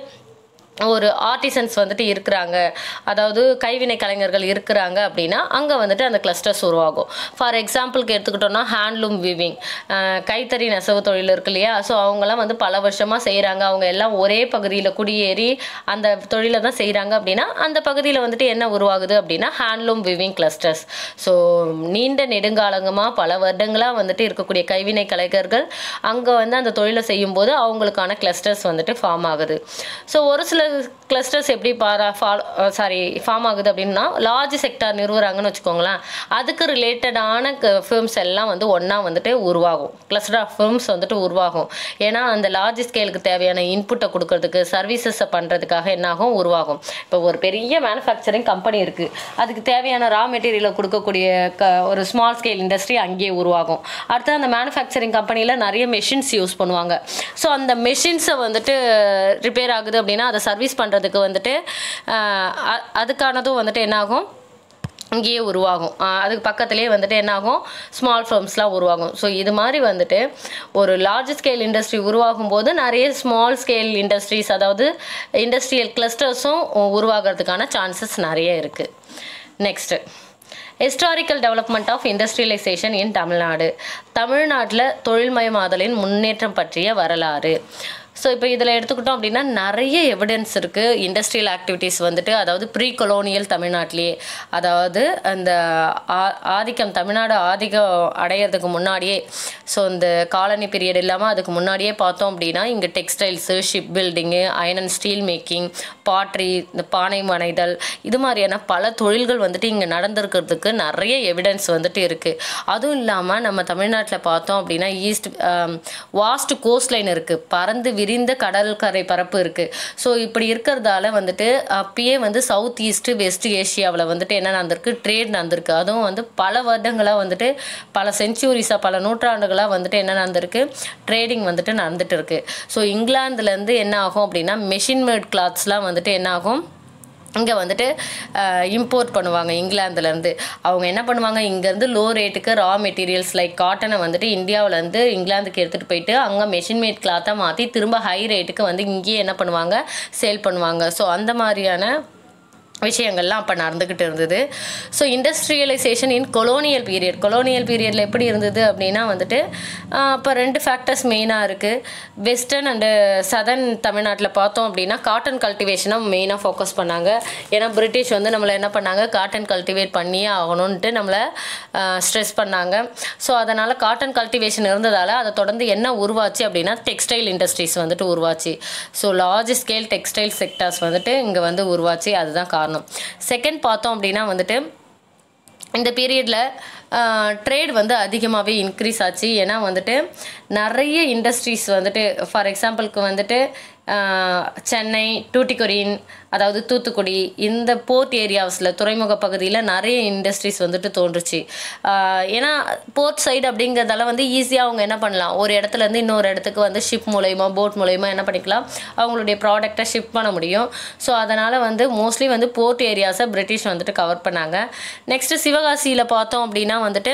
ஒரு ஆர்டிசன்ஸ் வந்துட்டு இருக்கிறாங்க அதாவது கைவினை கலைஞர்கள் இருக்கிறாங்க அப்படின்னா அங்கே வந்துட்டு அந்த கிளஸ்டர்ஸ் உருவாகும் ஃபார் எக்ஸாம்பிளுக்கு எடுத்துக்கிட்டோம்னா ஹேண்ட்லூம் வீவிங் கைத்தறி நெசவு தொழில் இருக்கு இல்லையா ஸோ அவங்கெல்லாம் வந்து பல வருஷமாக செய்கிறாங்க அவங்க எல்லாம் ஒரே பகுதியில் குடியேறி அந்த தொழிலை தான் செய்கிறாங்க அப்படின்னா அந்த பகுதியில் வந்துட்டு என்ன உருவாகுது அப்படின்னா ஹேண்ட்லூம் வீவிங் கிளஸ்டர்ஸ் ஸோ நீண்ட நெடுங்காலங்கமாக பல வருடங்களாக வந்துட்டு இருக்கக்கூடிய கைவினை கலைஞர்கள் அங்கே வந்து அந்த தொழிலை செய்யும்போது அவங்களுக்கான கிளஸ்டர்ஸ் வந்துட்டு ஃபார்ம் ஆகுது ஸோ ஒரு சில கிளஸ்டர்ஸ் எப்படி பாரா ஃபால் சாரி ஃபார்ம் ஆகுது அப்படின்னா லார்ஜ் செக்டார் நிறுவுறாங்கன்னு வச்சுக்கோங்களேன் அதுக்கு ரிலேட்டடான ஃபிர்ம்ஸ் எல்லாம் வந்து ஒன்றா வந்துட்டு உருவாகும் கிளஸ்டர் ஆஃப் ஃபிர்ம்ஸ் வந்துட்டு உருவாகும் ஏன்னா அந்த லார்ஜ் ஸ்கேலுக்கு தேவையான இன்புட்டை கொடுக்கறதுக்கு சர்வீசஸை பண்ணுறதுக்காக என்னாகும் உருவாகும் இப்போ ஒரு பெரிய மேனுஃபேக்சரிங் கம்பெனி இருக்குது அதுக்கு தேவையான ரா மெட்டீரியலை கொடுக்கக்கூடிய க ஒரு ஸ்மால் ஸ்கேல் இண்டஸ்ட்ரி அங்கேயே உருவாகும் அடுத்து அந்த மேனுஃபேக்சரிங் கம்பெனியில் நிறைய மெஷின்ஸ் யூஸ் பண்ணுவாங்க ஸோ அந்த மெஷின்ஸை வந்துட்டு ரிப்பேர் ஆகுது அப்படின்னா அதை சர்வீஸ் பண்ணுறதுக்கு வந்துட்டு ஆஹ், அ- அதுக்கானதும் வந்துட்டு என்னாகும் இங்கேயே உருவாகும் ஆஹ் அதுக்கு பக்கத்துலேயே வந்துட்டு என்னாகும் ஸ்மால் ஃபார்ம்ஸ்லாம் உருவாகும் ஸோ இது மாதிரி வந்துட்டு ஒரு லார்ஜ் ஸ்கேல் இண்டஸ்ட்ரி உருவாகும் போது நிறைய ஸ்மால் ஸ்கேல் இண்டஸ்ட்ரீஸ் அதாவது இண்டஸ்ட்ரியல் கிளஸ்டர்ஸும் உருவாகிறதுக்கான சான்சஸ் நிறைய இருக்குது next historical development of industrialisation in Tamil Nadu தமிழ்நாட்டில் தொழில்மயமாதலின் முன்னேற்றம் பற்றிய வரலாறு ஸோ இப்போ இதில் எடுத்துக்கிட்டோம் அப்படின்னா நிறைய எவிடன்ஸ் இருக்குது இண்டஸ்ட்ரியல் ஆக்டிவிட்டீஸ் வந்துட்டு அதாவது ப்ரீ கொலோனியல் தமிழ்நாட்டிலேயே அதாவது அந்த ஆ- ஆதிக்கம் தமிழ்நாடு ஆதிக்கம் அடையிறதுக்கு முன்னாடியே ஸோ இந்த காலனி பீரியட் இல்லாமல் அதுக்கு முன்னாடியே பார்த்தோம் அப்படின்னா இங்கே textiles ship building iron and steel making pottery இந்த பானை மனைதல் இது மாதிரியான பல தொழில்கள் வந்துட்டு இங்கே நடந்திருக்கிறதுக்கு நிறைய எவிடன்ஸ் வந்துட்டு இருக்குது அதுவும் இல்லாமல் நம்ம தமிழ்நாட்டில் பார்த்தோம் அப்படின்னா ஈஸ்ட் வாஸ்ட் கோஸ்ட் லைன் இருக்குது பறந்து விரிந்த கடற்கரை பரப்பு இருக்குது ஸோ இப்படி இருக்கிறதால வந்துட்டு அப்பயே வந்து சவுத் ஈஸ்ட் வெஸ்ட் ஏஷியாவில் வந்துட்டு என்ன நடந்திருக்கு ட்ரேட் நடந்திருக்கு அதுவும் வந்து பல வருடங்களாக வந்துட்டு பல செஞ்சுரிஸாக பல நூற்றாண்டுகளாக வந்துட்டு என்ன நடந்திருக்கு ட்ரேடிங் வந்துட்டு நடந்துட்டு இருக்கு ஸோ இங்கிலாந்துலேருந்து என்ன ஆகும் அப்படின்னா மெஷின் மேட் கிளாத்ஸ்லாம் வந்துட்டு என்ன ஆகும் இங்கே வந்துட்டு இம்போர்ட் பண்ணுவாங்க இங்கிலாந்துலேருந்து அவங்க என்ன பண்ணுவாங்க இங்கேருந்து லோ ரேட்டுக்கு ரா மெட்டீரியல்ஸ் லைக் காட்டனை வந்துட்டு இந்தியாவிலேருந்து இங்கிலாந்துக்கு எடுத்துகிட்டு போயிட்டு அங்கே மெஷின் மேட் கிளாத்தாக மாற்றி திரும்ப ஹை ரேட்டுக்கு வந்து இங்கேயே என்ன பண்ணுவாங்க சேல் பண்ணுவாங்க ஸோ அந்த மாதிரியான விஷயங்கள்லாம் அப்போ நடந்துக்கிட்டு இருந்தது so industrialisation in colonial period colonial பீரியடில் எப்படி இருந்தது அப்படின்னா வந்துட்டு இப்போ ரெண்டு ஃபேக்டர்ஸ் மெயினாக இருக்குது வெஸ்டர்ன் அண்டு சதர்ன் தமிழ்நாட்டில் பார்த்தோம் அப்படின்னா காட்டன் கல்டிவேஷனை மெயினாக ஃபோக்கஸ் பண்ணாங்க ஏன்னா பிரிட்டிஷ் வந்து நம்மளை என்ன பண்ணாங்க காட்டன் கல்டிவேட் பண்ணியே ஆகணும்ன்ட்டு நம்மளை ஸ்ட்ரெஸ் பண்ணாங்க ஸோ அதனால் காட்டன் கல்டிவேஷன் இருந்ததால் அதை தொடர்ந்து என்ன உருவாச்சு அப்படின்னா டெக்ஸ்டைல் இண்டஸ்ட்ரீஸ் வந்துட்டு உருவாச்சு so large scale textile sectors வந்துட்டு இங்கே வந்து உருவாச்சு அதுதான் காரணம் செகண்ட் பார்த்தோம் அப்படின்னா வந்துட்டு இந்த பீரியடில் ட்ரேட் வந்து அதிகமாகவே இன்க்ரீஸ் ஆச்சு ஏன்னா வந்துட்டு நிறைய இண்டஸ்ட்ரீஸ் வந்துட்டு ஃபார் எக்ஸாம்பிளுக்கு வந்துட்டு ஆஹ், சென்னை டூட்டிக்கொரின் அதாவது தூத்துக்குடி இந்த போர்ட் ஏரியாஸில் துறைமுக பகுதியில் நிறைய இண்டஸ்ட்ரீஸ் வந்துட்டு தோன்றுச்சு ஆஹ், ஏன்னா போர்ட் சைடு அப்படிங்கிறதால வந்து ஈஸியாக அவங்க என்ன பண்ணலாம் ஒரு இடத்துல இருந்து இன்னொரு இடத்துக்கு வந்து ஷிப் மூலயமா போட் மூலயமா என்ன பண்ணிக்கலாம் அவங்களுடைய ப்ராடக்டை ஷிப் பண்ண முடியும் ஸோ அதனால் வந்து மோஸ்ட்லி வந்து போர்ட் ஏரியாஸை பிரிட்டிஷ் வந்துட்டு கவர் பண்ணாங்க நெக்ஸ்ட்டு சிவகாசியில் பார்த்தோம் அப்படின்னா வந்துட்டு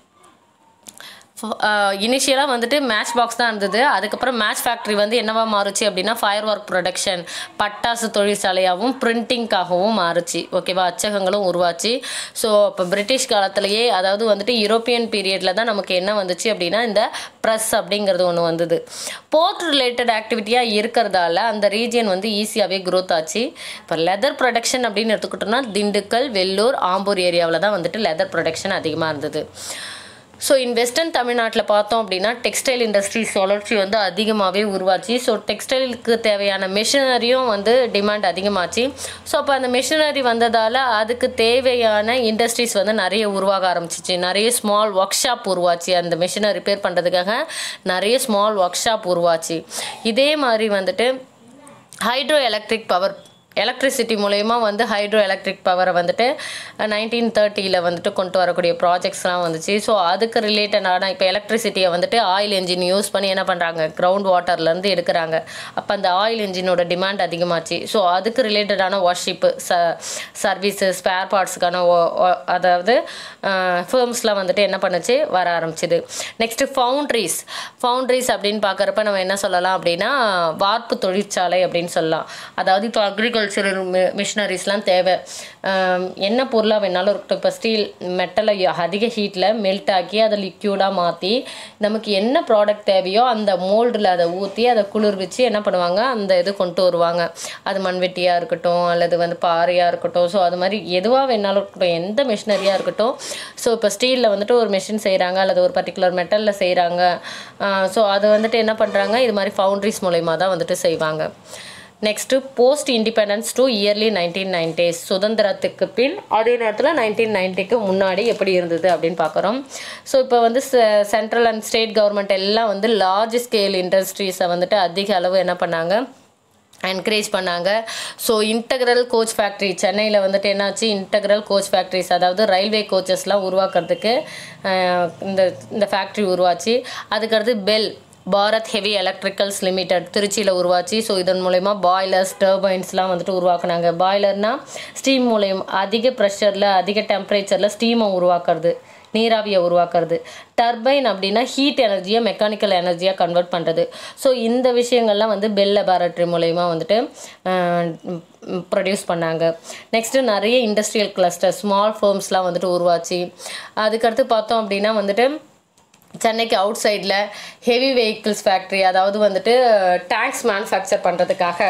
இனிஷியலாக வந்துட்டு மேட்ச் பாக்ஸ் தான் இருந்தது அதுக்கப்புறம் மேட்ச் ஃபேக்ட்ரி வந்து என்னவா மாறுச்சு அப்படின்னா ஃபயர் ஒர்க் ப்ரொடக்ஷன் பட்டாசு தொழிற்சாலையாகவும் பிரிண்டிங்காகவும் மாறுச்சு ஓகேவா அச்சகங்களும் உருவாச்சு ஸோ இப்போ பிரிட்டிஷ் காலத்திலேயே அதாவது வந்துட்டு யூரோப்பியன் பீரியடில் தான் நமக்கு என்ன வந்துச்சு அப்படின்னா இந்த ப்ரெஸ் அப்படிங்கிறது ஒன்று வந்தது போர்ட் ரிலேட்டட் ஆக்டிவிட்டியாக இருக்கிறதால அந்த ரீஜியன் வந்து ஈஸியாகவே growth ஆச்சு இப்போ லெதர் ப்ரொடக்ஷன் அப்படின்னு எடுத்துக்கிட்டோம்னா திண்டுக்கல் வெள்ளூர் ஆம்பூர் ஏரியாவில் தான் வந்துட்டு லெதர் ப்ரொடக்ஷன் அதிகமாக இருந்தது ஸோ இன் வெஸ்டர்ன் தமிழ்நாட்டில் பார்த்தோம் அப்படின்னா டெக்ஸ்டைல் இண்டஸ்ட்ரீஸ் வளர்ச்சி வந்து அதிகமாகவே உருவாச்சு ஸோ டெக்ஸ்டைலுக்கு தேவையான மிஷினரியும் வந்து டிமாண்ட் அதிகமாச்சு ஸோ அப்போ அந்த மிஷினரி வந்ததால் அதுக்கு தேவையான இண்டஸ்ட்ரீஸ் வந்து நிறைய உருவாக ஆரம்பிச்சிச்சு நிறைய ஸ்மால் ஒர்க் ஷாப் உருவாச்சு அந்த மிஷினை ரிப்பேர் பண்ணுறதுக்காக நிறைய ஸ்மால் ஒர்க் ஷாப் உருவாச்சு இதே மாதிரி வந்துட்டு ஹைட்ரோ எலக்ட்ரிக் பவர் எலக்ட்ரிசிட்டி மூலயமா வந்து ஹைட்ரோ எலக்ட்ரிக் பவரை வந்துட்டு நைன்டீன் தேர்ட்டியில் வந்துட்டு கொண்டு வரக்கூடிய ப்ராஜெக்ட்ஸ்லாம் வந்துச்சு ஸோ அதுக்கு ரிலேட்டடான இப்போ எலக்ட்ரிசிட்டியை வந்துட்டு ஆயில் என்ஜின் யூஸ் பண்ணி என்ன பண்ணுறாங்க கிரவுண்ட் வாட்டர்லேருந்து எடுக்கிறாங்க அப்போ அந்த ஆயில் என்ஜினோட டிமாண்ட் அதிகமாச்சு ஸோ அதுக்கு ரிலேட்டடான வாஷிப்பு ச சர்வீஸு ஸ்பேர் பார்ட்ஸுக்கான அதாவது ஃபேர்ம்ஸ்லாம் வந்துட்டு என்ன பண்ணுச்சு வர ஆரம்பிச்சுது நெக்ஸ்ட்டு ஃபவுண்ட்ரிஸ் ஃபவுண்ட்ரிஸ் அப்படின்னு பார்க்குறப்ப நம்ம என்ன சொல்லலாம் அப்படின்னா வார்ப்பு தொழிற்சாலை அப்படின்னு சொல்லலாம் அதாவது இப்போ அக்ரிகல்ச்சரல் மிஷினரிஸ்லாம் தேவை ஆம், என்ன பொருளாக வேணாலும் இருக்கட்டும் இப்போ ஸ்டீல் மெட்டலை அதிக ஹீட்டில் மெல்ட் ஆக்கி அதை லிக்யூடாக மாற்றி நமக்கு என்ன ப்ராடக்ட் தேவையோ அந்த மோல்டில் அதை ஊற்றி அதை குளிர்விச்சு என்ன பண்ணுவாங்க அந்த இது கொண்டு வருவாங்க அது மண்வெட்டியாக இருக்கட்டும் அல்லது வந்து பாறையாக இருக்கட்டும் ஸோ அது மாதிரி எதுவாக வேணாலும் இருக்கட்டும் எந்த மிஷினரியாக இருக்கட்டும் ஸோ இப்போ ஸ்டீலில் வந்துட்டு ஒரு மிஷின் செய்கிறாங்க அல்லது ஒரு பர்டிகுலர் மெட்டலில் செய்கிறாங்க ஸோ அது வந்துட்டு என்ன பண்ணுறாங்க இது மாதிரி ஃபவுண்ட்ரிஸ் மூலயமா தான் வந்துட்டு செய்வாங்க next post independence to early nineteen nineties சுதந்திரத்துக்கு பின் அதே நேரத்தில் நைன்டீன் நைன்ட்டிக்கு முன்னாடி எப்படி இருந்தது அப்படின்னு பார்க்குறோம் ஸோ இப்போ வந்து சென்ட்ரல் அண்ட் ஸ்டேட் கவர்மெண்ட் எல்லாம் வந்து லார்ஜ் ஸ்கேல் இண்டஸ்ட்ரீஸை வந்துட்டு அதிக அளவு என்ன பண்ணாங்க என்கரேஜ் பண்ணாங்க ஸோ இன்டகிரல் கோச் ஃபேக்ட்ரி சென்னையில் வந்துட்டு என்னாச்சு இன்டகிரல் கோச் ஃபேக்ட்ரிஸ் அதாவது ரயில்வே கோச்சஸ்லாம் உருவாக்குறதுக்கு அஹ், இந்த இந்த ஃபேக்ட்ரி உருவாச்சு அதுக்கடுத்து BHEL Bharat heavy electricals limited திருச்சியில் உருவாச்சு ஸோ இதன் மூலயமா பாய்லர்ஸ் டர்பைன்ஸ்லாம் வந்துட்டு உருவாக்குனாங்க பாய்லர்னா ஸ்டீம் மூலயம் அதிக ப்ரெஷரில் அதிக டெம்பரேச்சரில் ஸ்டீமை உருவாக்குறது நீராவியை உருவாக்குறது டர்பைன் அப்படின்னா ஹீட் எனர்ஜியை மெக்கானிக்கல் எனர்ஜியாக கன்வெர்ட் பண்ணுறது ஸோ இந்த விஷயங்கள்லாம் வந்து பெல் லெபார்ட்ரி மூலயமா வந்துட்டு ப்ரொடியூஸ் பண்ணாங்க நெக்ஸ்ட்டு நிறைய இண்டஸ்ட்ரியல் கிளஸ்டர் ஸ்மால் ஃபேர்ம்ஸ்லாம் வந்துட்டு உருவாச்சு அதுக்கடுத்து பார்த்தோம் அப்படின்னா வந்துட்டு சென்னைக்கு அவுட் சைடில் ஹெவி வெஹிக்கிள்ஸ் ஃபேக்ட்ரி அதாவது வந்துட்டு டேங்க்ஸ் மேனுஃபேக்சர் பண்ணுறதுக்காக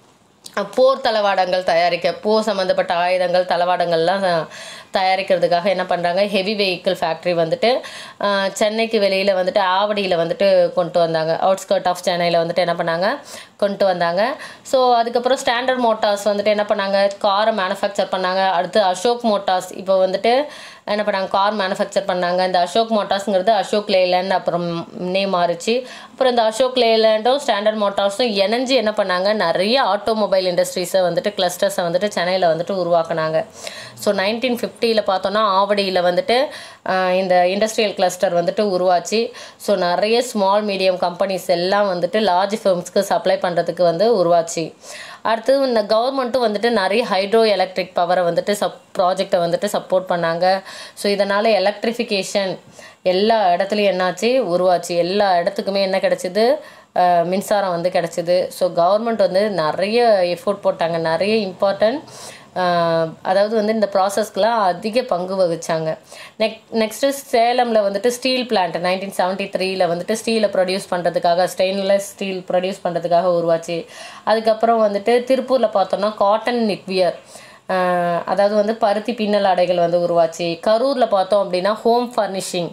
போர் தளவாடங்கள் தயாரிக்க போர் சம்மந்தப்பட்ட ஆயுதங்கள் தளவாடங்கள்லாம் அஹ், தயாரிக்கிறதுக்காக என்ன பண்ணுறாங்க ஹெவி வெஹிக்கிள் ஃபேக்ட்ரி வந்துட்டு அஹ், சென்னைக்கு வெளியில் வந்துட்டு ஆவடியில் வந்துட்டு கொண்டு வந்தாங்க அவுட்ஸ்கர்ட் ஆஃப் சென்னையில் வந்துட்டு என்ன பண்ணாங்க கொண்டு வந்தாங்க ஸோ அதுக்கப்புறம் ஸ்டாண்டர்ட் மோட்டார்ஸ் வந்துட்டு என்ன பண்ணாங்க காரை மேனுஃபேக்சர் பண்ணாங்க அடுத்து அசோக் மோட்டார்ஸ் இப்போ வந்துட்டு என்ன பண்ணாங்க கார் மேனுஃபேக்சர் பண்ணாங்க இந்த அசோக் மோட்டார்ஸுங்கிறது அசோக் லேலேண்ட் அப்புறம் நேம் மாறுச்சு அப்புறம் இந்த அசோக் லேலேண்டும் ஸ்டாண்டர்ட் மோட்டார்ஸும் இணைஞ்சு என்ன பண்ணாங்க நிறைய ஆட்டோமொபைல் இண்டஸ்ட்ரீஸை வந்துட்டு கிளஸ்டர்ஸை வந்துட்டு சென்னையில் வந்துட்டு உருவாக்குனாங்க ஸோ நைன்டீன் ஃபிஃப்டியில் பார்த்தோன்னா ஆவடியில் வந்துட்டு ஆஹ், இந்த இண்டஸ்ட்ரியல் கிளஸ்டர் வந்துட்டு உருவாச்சு ஸோ நிறைய ஸ்மால் மீடியம் கம்பெனிஸ் எல்லாம் வந்துட்டு லார்ஜ் ஃபிர்ம்ஸ்க்கு சப்ளை பண்ணுறதுக்கு வந்து உருவாச்சு அடுத்து இந்த கவர்மெண்ட்டும் வந்துட்டு நிறைய ஹைட்ரோ எலக்ட்ரிக் பவரை வந்துட்டு சப் ப்ராஜெக்டை வந்துட்டு சப்போர்ட் பண்ணாங்க ஸோ இதனால் எலக்ட்ரிஃபிகேஷன் எல்லா இடத்துலையும் என்னாச்சு உருவாச்சு எல்லா இடத்துக்குமே என்ன கிடச்சிது மின்சாரம் வந்து கிடச்சிது ஸோ கவர்மெண்ட் வந்து நிறைய எஃபோர்ட் போட்டாங்க நிறைய இம்பார்ட்டன்ட் ஆஹ் அதாவது வந்து இந்த ப்ராசஸ்க்கெலாம் அதிக பங்கு வகிச்சாங்க நெக் நெக்ஸ்ட்டு சேலமில் வந்துட்டு ஸ்டீல் பிளான்ட் நைன்டீன் செவன்ட்டி த்ரீல வந்துட்டு ஸ்டீலை ப்ரொடியூஸ் பண்ணுறதுக்காக ஸ்டெயின்லெஸ் ஸ்டீல் ப்ரொடியூஸ் பண்ணுறதுக்காக உருவாச்சு அதுக்கப்புறம் வந்துட்டு திருப்பூரில் பார்த்தோம்னா காட்டன் நிட்வியர் அதாவது வந்து பருத்தி பின்னல் ஆடைகள் வந்து உருவாச்சு கரூரில் பார்த்தோம் அப்படின்னா ஹோம் ஃபர்னிஷிங்